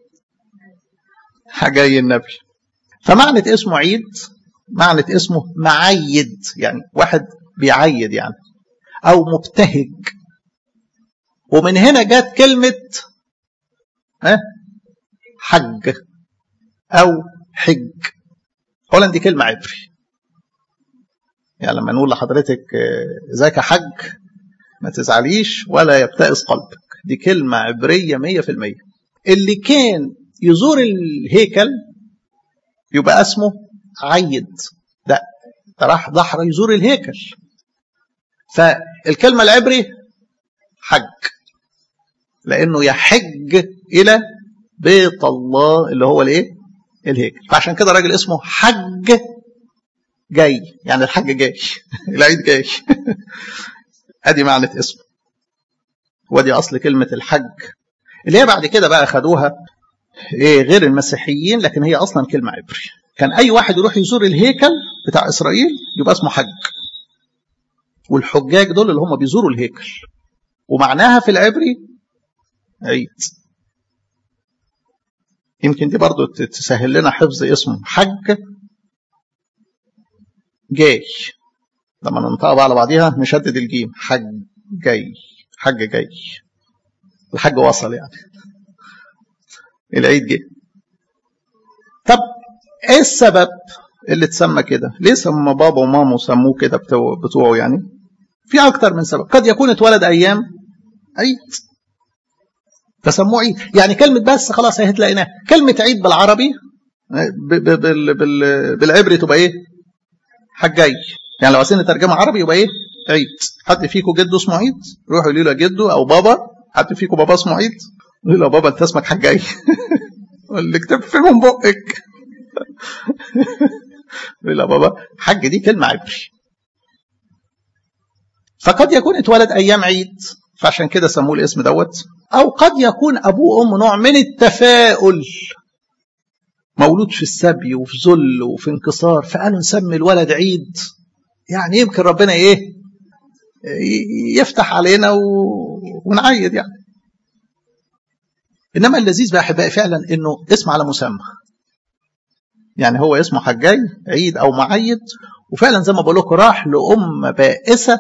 حجاي النبي فمعنى اسمه عيد معنى اسمه معيد يعني واحد بيعيد يعني او مبتهج ومن هنا جت كلمة ها حج أو حج أولا دي كلمة عبري يعني لما نقول لحضرتك ذاك حج ما تزعليش ولا يبتئس قلبك دي كلمة عبرية مية في المية اللي كان يزور الهيكل يبقى اسمه عيد ده راح ضحر يزور الهيكل فالكلمة العبري حج لانه يحج الى بيت الله اللي هو الايه الهيكل فعشان كده راجل اسمه حج جاي يعني الحج جاي العيد جاي ادي معنى اسمه ودي اصل كلمه الحج اللي هي بعد كده بقى خدوها ايه غير المسيحيين لكن هي اصلا كلمه عبري كان اي واحد يروح يزور الهيكل بتاع اسرائيل يبقى اسمه حج والحجاج دول اللي هم بيزوروا الهيكل ومعناها في العبري عيد يمكن دي برضو تسهل لنا حفظ اسمه حج جاي لما ننطقها على بعضيها نشدد الجيم حج جاي حج جاي الحج وصل يعني العيد جه طب ايه السبب اللي اتسمى كده ليه سمى بابا وماما سموه كده بتوعه يعني في اكتر من سبب قد يكون اتولد ايام عيد فسموه عيد يعني كلمة بس خلاص اهي تلاقيناها كلمة عيد بالعربي بالعبري تبقى ايه حجاي يعني لو عايزين نترجمها عربي يبقى ايه عيد حد فيكم جده اسمه عيد روحوا يقولوا له جده او بابا حد فيكم بابا اسمه عيد يقول له بابا انت اسمك حجاي اللي اكتب في من بقك يقول له بابا حج دي كلمة عبري فقد يكون اتولد ايام عيد فعشان كده سموه الاسم دوت أو قد يكون أبوه وأمه نوع من التفاؤل مولود في السبي وفي ذل وفي انكسار فقالوا نسمي الولد عيد يعني يمكن ربنا إيه يفتح علينا و... ونعيد يعني إنما اللذيذ بقى أحبائي فعلا إنه اسم على مسمى يعني هو اسمه حجاي عيد أو معيد وفعلا زي ما بقول لكم راح لأمة بائسة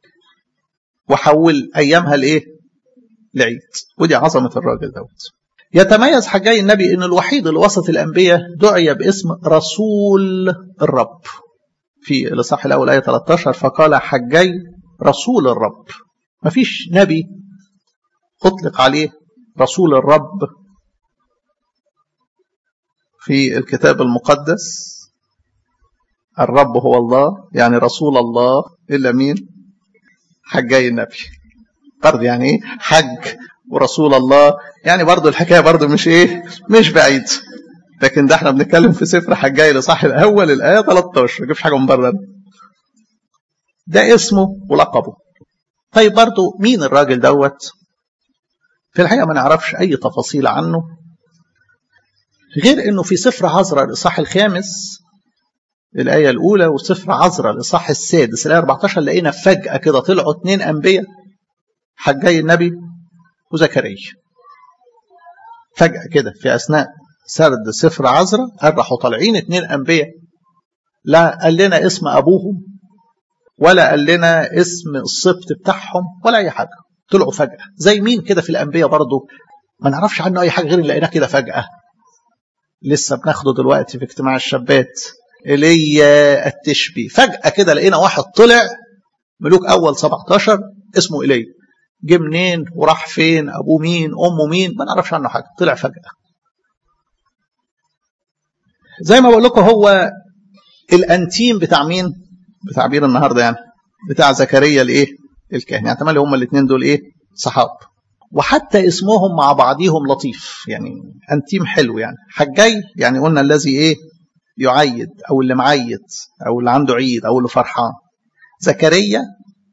وحول أيامها لإيه؟ لعيد ودي عظمة الراجل دوت يتميز حجاي النبي انه الوحيد اللي وسط الانبياء دعي باسم رسول الرب في الاصحاح الاول ايه 13 فقال حجاي رسول الرب مفيش نبي اطلق عليه رسول الرب في الكتاب المقدس الرب هو الله يعني رسول الله الا مين حجاي النبي برضه يعني ايه حج ورسول الله يعني برضه الحكايه برضه مش ايه مش بعيد لكن ده احنا بنتكلم في سفر حجاي لصح الاول الايه 13 ما حاجه من بره ده اسمه ولقبه طيب برضه مين الراجل دوت في الحقيقه ما نعرفش اي تفاصيل عنه غير انه في سفر عذراء الاصحاح الخامس الآية الأولى وسفر عذراء الإصحاح السادس الآية 14 لقينا فجأة كده طلعوا اثنين أنبياء حجاي النبي وزكريا فجأة كده في أثناء سرد سفر عذراء قال راحوا طالعين اثنين أنبياء لا قال لنا اسم أبوهم ولا قال لنا اسم السبط بتاعهم ولا أي حاجة طلعوا فجأة زي مين كده في الأنبياء برضه ما نعرفش عنه أي حاجة غير اللي لقيناه كده فجأة لسه بناخده دلوقتي في اجتماع الشابات ايليا التشبي فجأة كده لقينا واحد طلع ملوك أول 17 اسمه ايليا جه منين وراح فين أبوه مين أمه مين ما نعرفش عنه حاجة طلع فجأة زي ما بقول لكم هو الأنتيم بتاع مين بتعبير النهاردة يعني بتاع زكريا الايه الكاهن يعني تملي هم الاثنين دول ايه صحاب وحتى اسمهم مع بعضهم لطيف يعني انتيم حلو يعني حجاي يعني قلنا الذي ايه يعيد او اللي معيد او اللي عنده عيد او اللي فرحان زكريا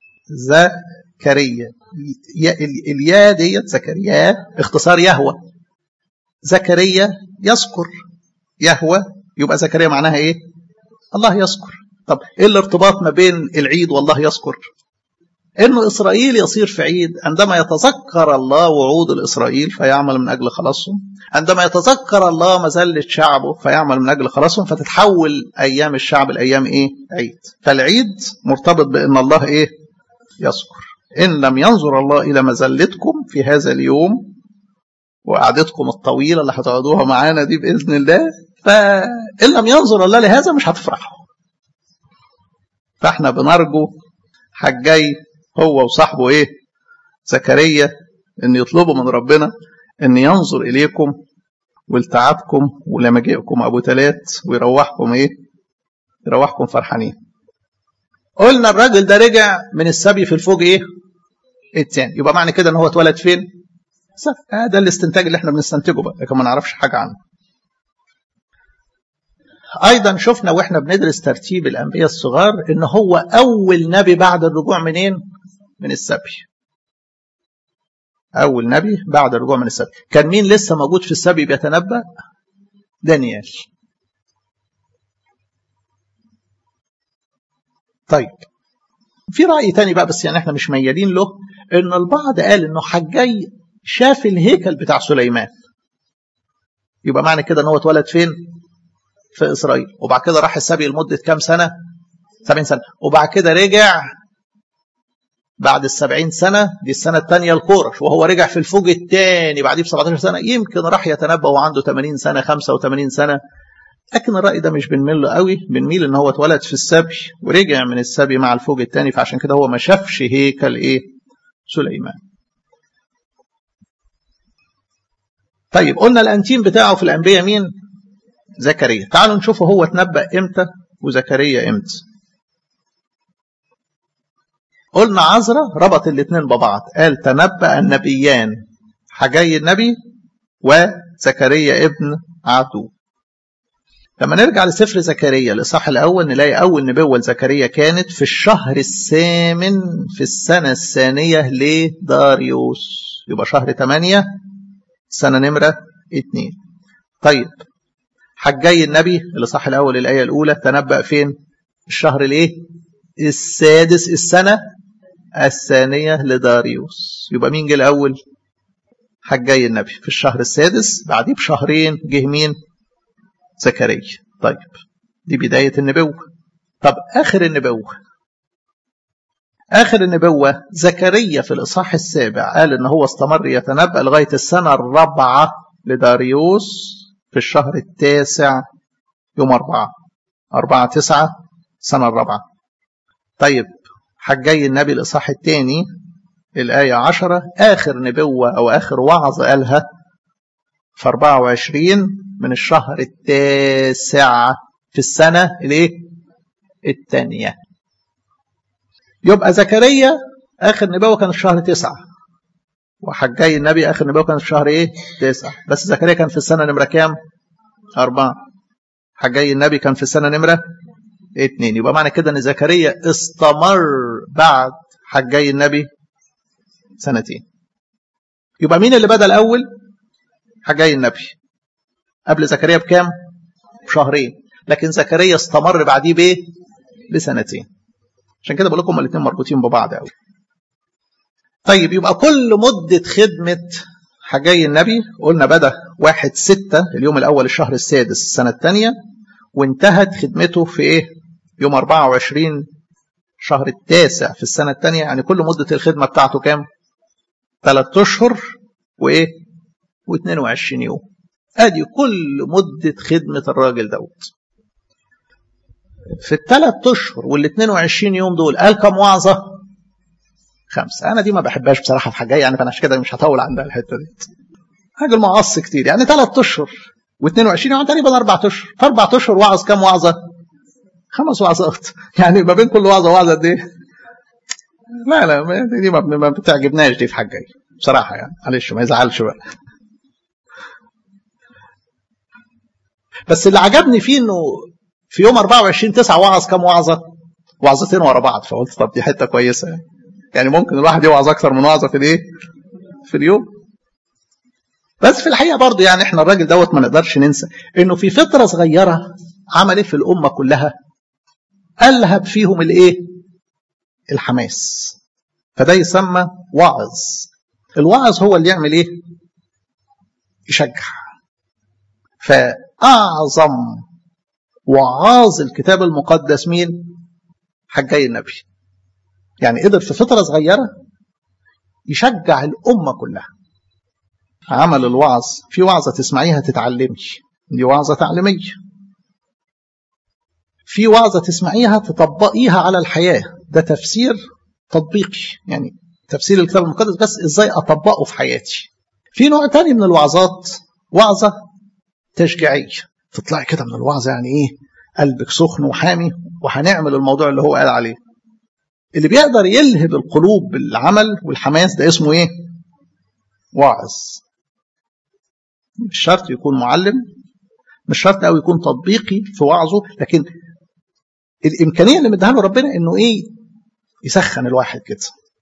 زكريا اليا ديت زكريا اختصار يهوى زكريا يذكر يهوى يبقى زكريا معناها ايه الله يذكر طب ايه الارتباط ما بين العيد والله يذكر انه اسرائيل يصير في عيد عندما يتذكر الله وعود الاسرائيل فيعمل من اجل خلاصهم عندما يتذكر الله مذله شعبه فيعمل من اجل خلاصهم فتتحول ايام الشعب الايام ايه عيد فالعيد مرتبط بان الله ايه يذكر ان لم ينظر الله الى مذلتكم في هذا اليوم وقعدتكم الطويله اللي هتقعدوها معانا دي باذن الله فان لم ينظر الله لهذا مش هتفرحوا فاحنا بنرجو حجاي هو وصاحبه ايه زكريا ان يطلبوا من ربنا ان ينظر اليكم ولتعبكم ولمجيئكم ابو تلات ويروحكم ايه يروحكم فرحانين قلنا الراجل ده رجع من السبي في الفوج ايه التاني يبقى معنى كده ان هو اتولد فين آه ده الاستنتاج اللي احنا بنستنتجه بقى لكن ما نعرفش حاجه عنه ايضا شفنا واحنا بندرس ترتيب الانبياء الصغار ان هو اول نبي بعد الرجوع منين من السبي اول نبي بعد الرجوع من السبي كان مين لسه موجود في السبي بيتنبأ دانيال طيب في رأي تاني بقى بس يعني احنا مش ميالين له ان البعض قال انه حجاي شاف الهيكل بتاع سليمان يبقى معنى كده ان هو اتولد فين في اسرائيل وبعد كده راح السبي لمده كام سنه 70 سنه وبعد كده رجع بعد السبعين سنة دي السنة الثانية الكورش وهو رجع في الفوج الثاني بعديه ب 17 سنة يمكن راح يتنبأ وعنده 80 سنة 85 سنة لكن الرأي ده مش بنميل له قوي بنميل ان هو اتولد في السبي ورجع من السبي مع الفوج الثاني فعشان كده هو ما شافش هيكل ايه سليمان طيب قلنا الانتيم بتاعه في الانبياء مين زكريا تعالوا نشوفه هو اتنبأ امتى وزكريا امتى قلنا عذرا ربط الاثنين ببعض قال تنبأ النبيان حجي النبي وزكريا ابن عدو لما نرجع لسفر زكريا الإصحاح الأول نلاقي أول نبوة لزكريا كانت في الشهر الثامن في السنة الثانية لداريوس يبقى شهر 8 سنة نمرة 2 طيب حجي النبي الإصحاح الأول الآية الأولى تنبأ فين؟ الشهر الإيه؟ السادس السنة الثانية لداريوس يبقى مين جه الأول؟ حجي النبي في الشهر السادس بعديه بشهرين جه مين؟ زكريا طيب دي بداية النبوة طب آخر النبوة آخر النبوة زكريا في الإصحاح السابع قال إن هو استمر يتنبأ لغاية السنة الرابعة لداريوس في الشهر التاسع يوم أربعة أربعة تسعة السنة الرابعة طيب حجي النبي الإصحاح الثاني الآية عشرة آخر نبوة أو آخر وعظ قالها في 24 من الشهر التاسع في السنة الايه؟ الثانية يبقى زكريا آخر نبوة كان في شهر تسعة وحجي النبي آخر نبوة كان في شهر إيه؟ تسعة بس زكريا كان في السنة نمرة كام؟ أربعة حجي النبي كان في السنة نمرة اتنين يبقى معنى كده إن زكريا استمر بعد حجي النبي سنتين يبقى مين اللي بدأ الأول؟ حجي النبي قبل زكريا بكام؟ بشهرين لكن زكريا استمر بعديه بايه بسنتين عشان كده بقول لكم الاثنين مربوطين ببعض قوي طيب يبقى كل مدة خدمة حجي النبي قلنا بدأ واحد ستة اليوم الأول الشهر السادس السنة الثانية وانتهت خدمته في إيه؟ يوم 24 شهر التاسع في السنة الثانية يعني كل مدة الخدمة بتاعته كام؟ ثلاث أشهر وإيه؟ و22 يوم ادي كل مدة خدمة الراجل دوت في الثلاث اشهر وال 22 يوم دول قال كم وعظة؟ خمسة أنا دي ما بحبهاش بصراحة في حاجة يعني فأنا عشان كده مش هطول عندها الحتة دي راجل معص كتير يعني ثلاث اشهر و22 يوم تقريبا اربع اشهر في اربع اشهر وعظ كم وعظة؟ خمس وعظات يعني ما بين كل وعظة وعظة قد ايه؟ لا لا دي ما بتعجبناش دي في حاجة بصراحة يعني معلش ما يزعلش بقى بس اللي عجبني فيه انه في يوم 24 9 وعظ كام وعظه؟ وعظتين ورا بعض فقلت طب دي حته كويسه يعني. يعني ممكن الواحد يوعظ اكثر من وعظه في الايه؟ في اليوم. بس في الحقيقه برضه يعني احنا الراجل دوت ما نقدرش ننسى انه في فتره صغيره عمل ايه في الامه كلها؟ الهب فيهم الايه؟ الحماس. فده يسمى وعظ. الوعظ هو اللي يعمل ايه؟ يشجع. ف أعظم وعاظ الكتاب المقدس مين؟ حجي النبي يعني قدر في فترة صغيرة يشجع الأمة كلها عمل الوعظ في وعظة تسمعيها تتعلمي دي وعظة تعليمية في وعظة تسمعيها تطبقيها على الحياة ده تفسير تطبيقي يعني تفسير الكتاب المقدس بس ازاي اطبقه في حياتي في نوع تاني من الوعظات وعظة تشجيعية تطلعي كده من الوعظة يعني ايه قلبك سخن وحامي وهنعمل الموضوع اللي هو قال عليه اللي بيقدر يلهب القلوب بالعمل والحماس ده اسمه ايه واعظ مش شرط يكون معلم مش شرط قوي يكون تطبيقي في وعظه لكن الامكانيه اللي مديها له ربنا انه ايه يسخن الواحد كده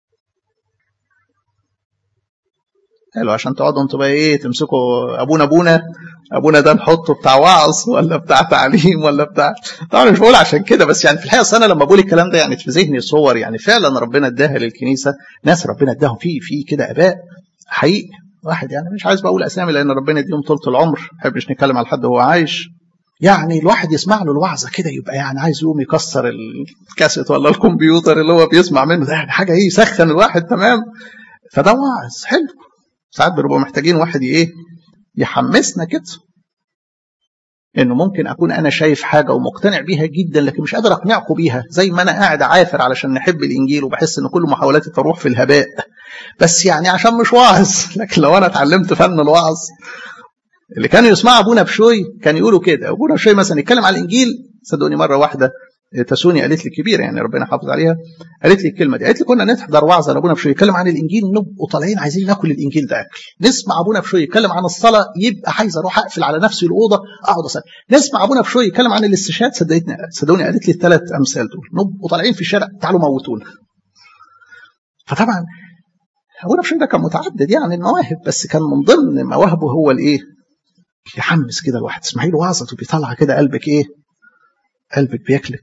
حلو عشان تقعدوا انتوا بقى ايه تمسكوا ابونا ابونا ابونا ده نحطه بتاع وعظ ولا بتاع تعليم ولا بتاع طبعا مش بقول عشان كده بس يعني في الحقيقه انا لما بقول الكلام ده يعني في ذهني صور يعني فعلا ربنا اداها للكنيسه ناس ربنا اداهم في في كده اباء حقيقي واحد يعني مش عايز بقول اسامي لان ربنا يديهم طولة العمر ما بحبش نتكلم على حد وهو عايش يعني الواحد يسمع له الوعظه كده يبقى يعني عايز يقوم يكسر الكاسيت ولا الكمبيوتر اللي هو بيسمع منه ده يعني حاجه ايه يسخن الواحد تمام فده واعظ حلو ساعات بنبقى محتاجين واحد ايه يحمسنا كده انه ممكن اكون انا شايف حاجه ومقتنع بيها جدا لكن مش قادر اقنعكم بيها زي ما انا قاعد عافر علشان نحب الانجيل وبحس ان كل محاولاتي تروح في الهباء بس يعني عشان مش واعظ لكن لو انا اتعلمت فن الوعظ اللي كانوا يسمعوا ابونا بشوي كان يقولوا كده ابونا بشوي مثلا يتكلم على الانجيل صدقوني مره واحده تسوني قالت لي كبيره يعني ربنا حافظ عليها قالت لي الكلمه دي قالت لي كنا نحضر وعظه لابونا بشوي يتكلم عن الانجيل نبقوا طالعين عايزين ناكل الانجيل ده اكل نسمع ابونا بشوي يتكلم عن الصلاه يبقى عايز اروح اقفل على نفسي الاوضه اقعد اصلي نسمع ابونا بشوي يتكلم عن الاستشهاد صدقتني صدقوني قالت لي الثلاث امثال دول نبقوا طالعين في الشارع تعالوا موتونا فطبعا ابونا بشوي ده كان متعدد يعني المواهب بس كان من ضمن مواهبه هو الايه يحمس كده الواحد تسمعي له وعظه وبيطلع كده قلبك ايه قلبك بياكلك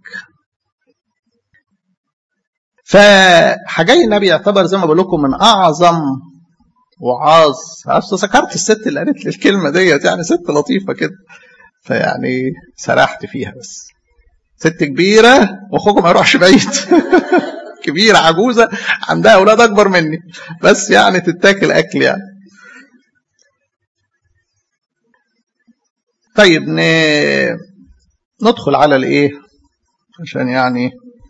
فحجي النبي يعتبر زي ما بقول لكم من اعظم وعاظ اصل ذكرت الست اللي قالت لي الكلمه ديت يعني ست لطيفه كده فيعني سرحت فيها بس ست كبيره واخوكم ما يروحش بعيد كبيره عجوزه عندها اولاد اكبر مني بس يعني تتاكل اكل يعني طيب ن... ندخل على الايه عشان يعني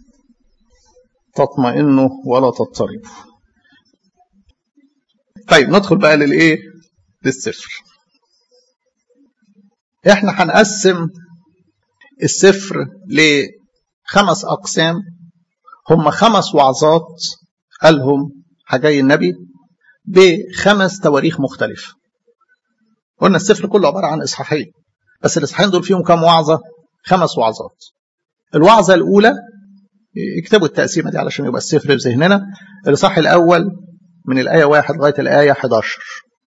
تطمئنوا ولا تضطربوا طيب ندخل بقى للايه للسفر احنا هنقسم السفر لخمس اقسام هم خمس وعظات قالهم حجي النبي بخمس تواريخ مختلفة قلنا السفر كله عبارة عن إصحاحين بس الإصحاحين دول فيهم كم وعظة خمس وعظات الوعظة الأولى اكتبوا التقسيمة دي علشان يبقى السفر في ذهننا الإصحاح الأول من الآية واحد لغاية الآية 11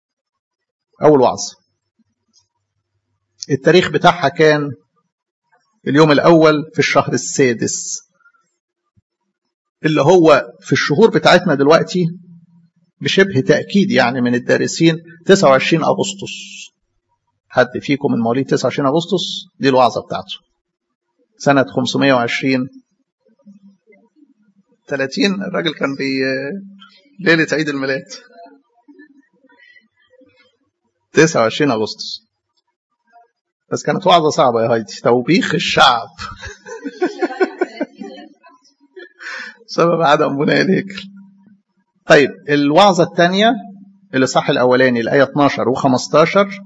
أول وعظة التاريخ بتاعها كان اليوم الأول في الشهر السادس اللي هو في الشهور بتاعتنا دلوقتي بشبه تأكيد يعني من الدارسين 29 أغسطس حد فيكم من مواليد 29 أغسطس دي الوعظة بتاعته سنة 520 30 الراجل كان بي ليلة عيد الميلاد 29 أغسطس بس كانت وعظة صعبة يا هايدي توبيخ الشعب سبب عدم بناء الهيكل طيب الوعظة الثانية اللي صح الأولاني الآية 12 و15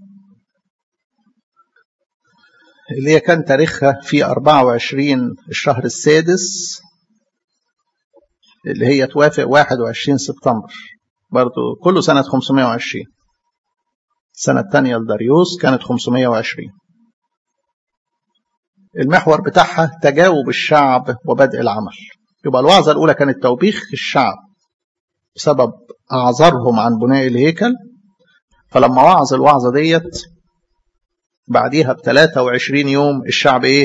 اللي هي كان تاريخها في 24 الشهر السادس اللي هي توافق 21 سبتمبر برضو كله سنة 520 السنة الثانية لداريوس كانت 520 المحور بتاعها تجاوب الشعب وبدء العمل يبقى الوعظة الأولى كانت توبيخ الشعب بسبب أعذرهم عن بناء الهيكل فلما وعظ الوعظة ديت بعديها ب 23 يوم الشعب ايه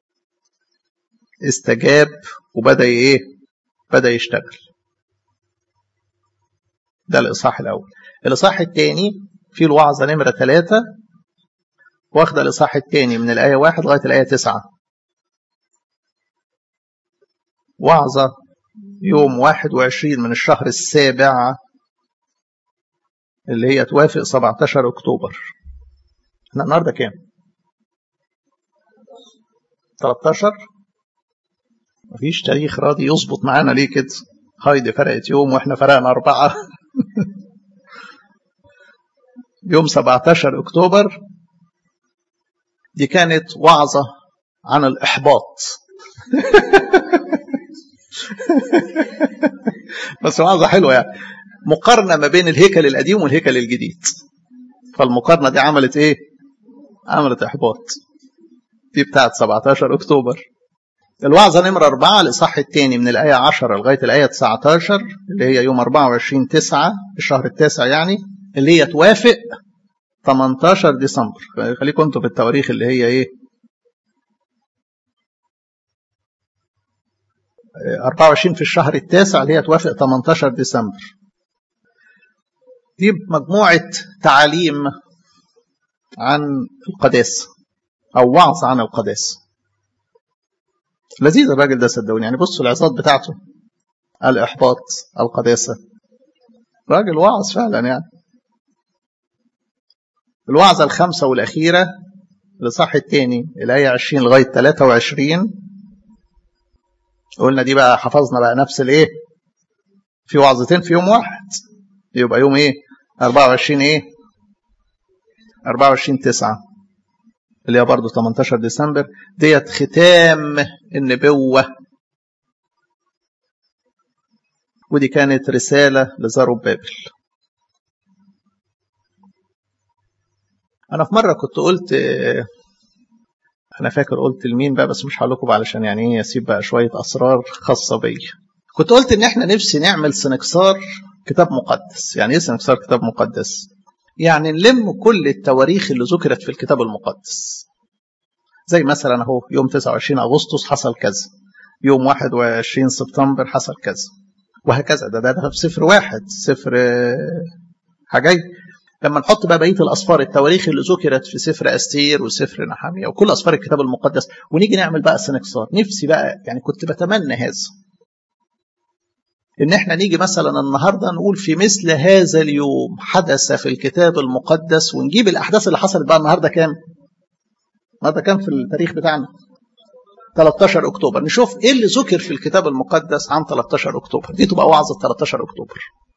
استجاب وبدأ ايه بدأ يشتغل ده الإصحاح الأول الإصحاح الثاني في الوعظة نمرة ثلاثة واخدة الإصحاح الثاني من الآية واحد لغاية الآية تسعة وعظة يوم 21 من الشهر السابع اللي هي توافق 17 أكتوبر احنا النهارده كام؟ 13 مفيش تاريخ راضي يظبط معانا ليه كده؟ هايدي فرقت يوم واحنا فرقنا أربعة يوم 17 أكتوبر دي كانت وعظة عن الإحباط بس وعظة حلوة يعني مقارنة ما بين الهيكل القديم والهيكل الجديد فالمقارنة دي عملت ايه عملت احباط دي بتاعت 17 اكتوبر الوعظة نمرة أربعة الإصحاح الثاني من الآية 10 لغاية الآية 19 اللي هي يوم 24 9 الشهر التاسع يعني اللي هي توافق 18 ديسمبر خليكم انتوا في التواريخ اللي هي ايه 24 في الشهر التاسع اللي هي توافق 18 ديسمبر دي مجموعة تعاليم عن القداسة أو وعظ عن القداسة لذيذ الراجل ده صدقوني يعني بصوا العظات بتاعته الإحباط القداسة راجل واعظ فعلا يعني الوعظة الخامسة والأخيرة الإصحاح الثاني الآية 20 لغاية 23 قلنا دي بقى حفظنا بقى نفس الإيه في وعظتين في يوم واحد يبقى يوم إيه 24 إيه 24 9 اللي هي برضه 18 ديسمبر ديت ختام النبوة ودي كانت رسالة لزاروبابل أنا في مرة كنت قلت أنا فاكر قلت لمين بقى بس مش هقول لكم علشان يعني إيه أسيب بقى شوية أسرار خاصة بيا كنت قلت إن إحنا نفسي نعمل سنكسار كتاب مقدس يعني إيه سنكسار كتاب مقدس؟ يعني نلم كل التواريخ اللي ذكرت في الكتاب المقدس زي مثلا اهو يوم 29 اغسطس حصل كذا يوم 21 سبتمبر حصل كذا وهكذا ده ده, ده في سفر واحد سفر حجي لما نحط بقى بقيه الاسفار التواريخ اللي ذكرت في سفر استير وسفر نحاميه وكل اسفار الكتاب المقدس ونيجي نعمل بقى سنكسار نفسي بقى يعني كنت بتمنى هذا ان احنا نيجي مثلا النهارده نقول في مثل هذا اليوم حدث في الكتاب المقدس ونجيب الاحداث اللي حصلت بقى النهارده كام؟ النهارده كام في التاريخ بتاعنا؟ 13 اكتوبر نشوف ايه اللي ذكر في الكتاب المقدس عن 13 اكتوبر دي تبقى وعظه 13 اكتوبر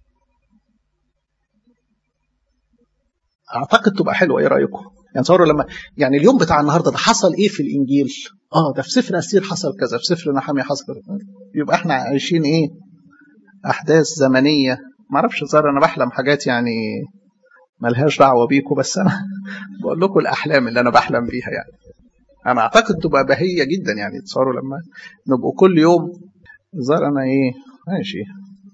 اعتقد تبقى حلوه ايه رايكم؟ يعني تصوروا لما يعني اليوم بتاع النهارده ده حصل ايه في الانجيل؟ اه ده في سفر اسير حصل كذا في سفر نحاميه حصل كذا يبقى احنا عايشين ايه؟ احداث زمنيه ما اعرفش صار انا بحلم حاجات يعني ملهاش دعوه بيكم بس انا بقول لكم الاحلام اللي انا بحلم بيها يعني انا اعتقد تبقى بهيه جدا يعني تصوروا لما نبقوا كل يوم ظهر انا ايه ماشي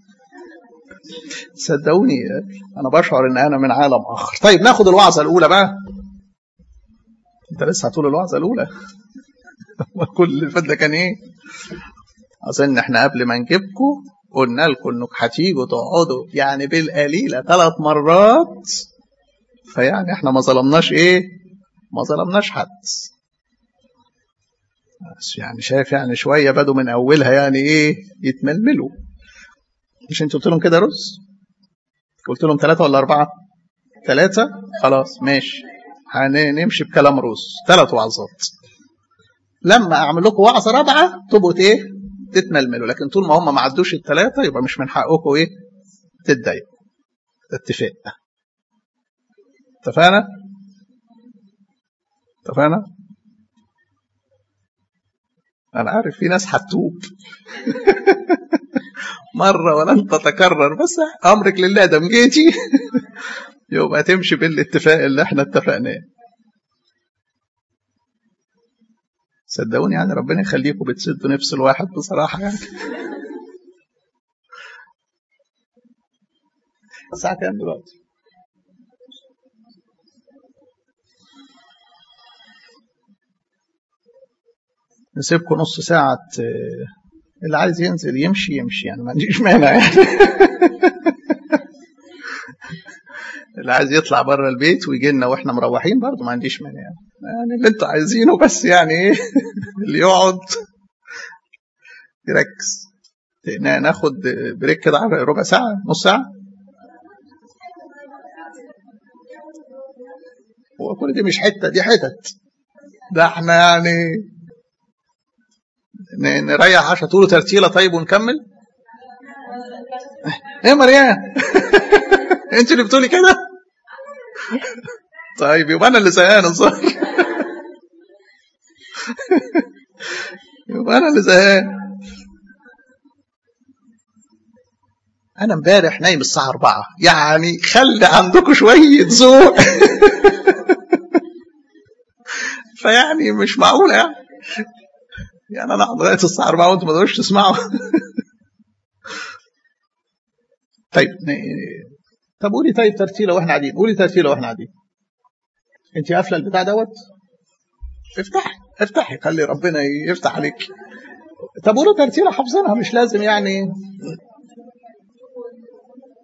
صدقوني انا بشعر ان انا من عالم اخر طيب ناخد الوعظه الاولى بقى انت لسه هتقول الوعظه الاولى كل اللي فات ده كان ايه اظن احنا قبل ما نجيبكم قلنا لكم انكم هتيجوا تقعدوا يعني بالقليله ثلاث مرات فيعني احنا ما ظلمناش ايه ما ظلمناش حد بس يعني شايف يعني شويه بدوا من اولها يعني ايه يتململوا مش انت قلت لهم كده رز قلت لهم ثلاثه ولا اربعه ثلاثه خلاص ماشي هنمشي بكلام رز ثلاث وعظات لما اعمل لكم وعظه رابعه تبقوا ايه تتململوا لكن طول ما هم ما عدوش الثلاثه يبقى مش من حقكم ايه تتضايقوا اتفاق اتفقنا اتفقنا انا عارف في ناس هتوب مره ولن تتكرر بس امرك لله دام جيتي يبقى تمشي بالاتفاق اللي احنا اتفقناه صدقوني يعني ربنا يخليكم بتسدوا نفس الواحد بصراحة يعني الساعة كام دلوقتي؟ نسيبكم نص ساعة اللي عايز ينزل يمشي يمشي يعني ما عنديش مانع يعني اللي عايز يطلع بره البيت ويجي لنا واحنا مروحين برضه ما عنديش مانع يعني. يعني اللي انتوا عايزينه بس يعني ايه اللي يقعد يركز ناخد بريك كده ربع ساعة نص ساعة هو كل دي مش حتة دي حتت ده احنا يعني نريح عشان تقولوا ترتيلة طيب ونكمل ايه مريان انت اللي بتقولي كده طيب يبقى انا اللي زهقان الظاهر يبقى انا اللي زهقان انا امبارح نايم الساعه 4 يعني خلي عندكم شويه ذوق فيعني مش معقوله يعني يعني انا اقعد لغايه الساعه 4 وانتم ما تقدروش تسمعوا طيب طب قولي طيب ترتيله واحنا قاعدين قولي ترتيله واحنا قاعدين انت قافله البتاع دوت افتحي افتحي خلي ربنا يفتح عليك طب قولوا ترتيله حافظينها مش لازم يعني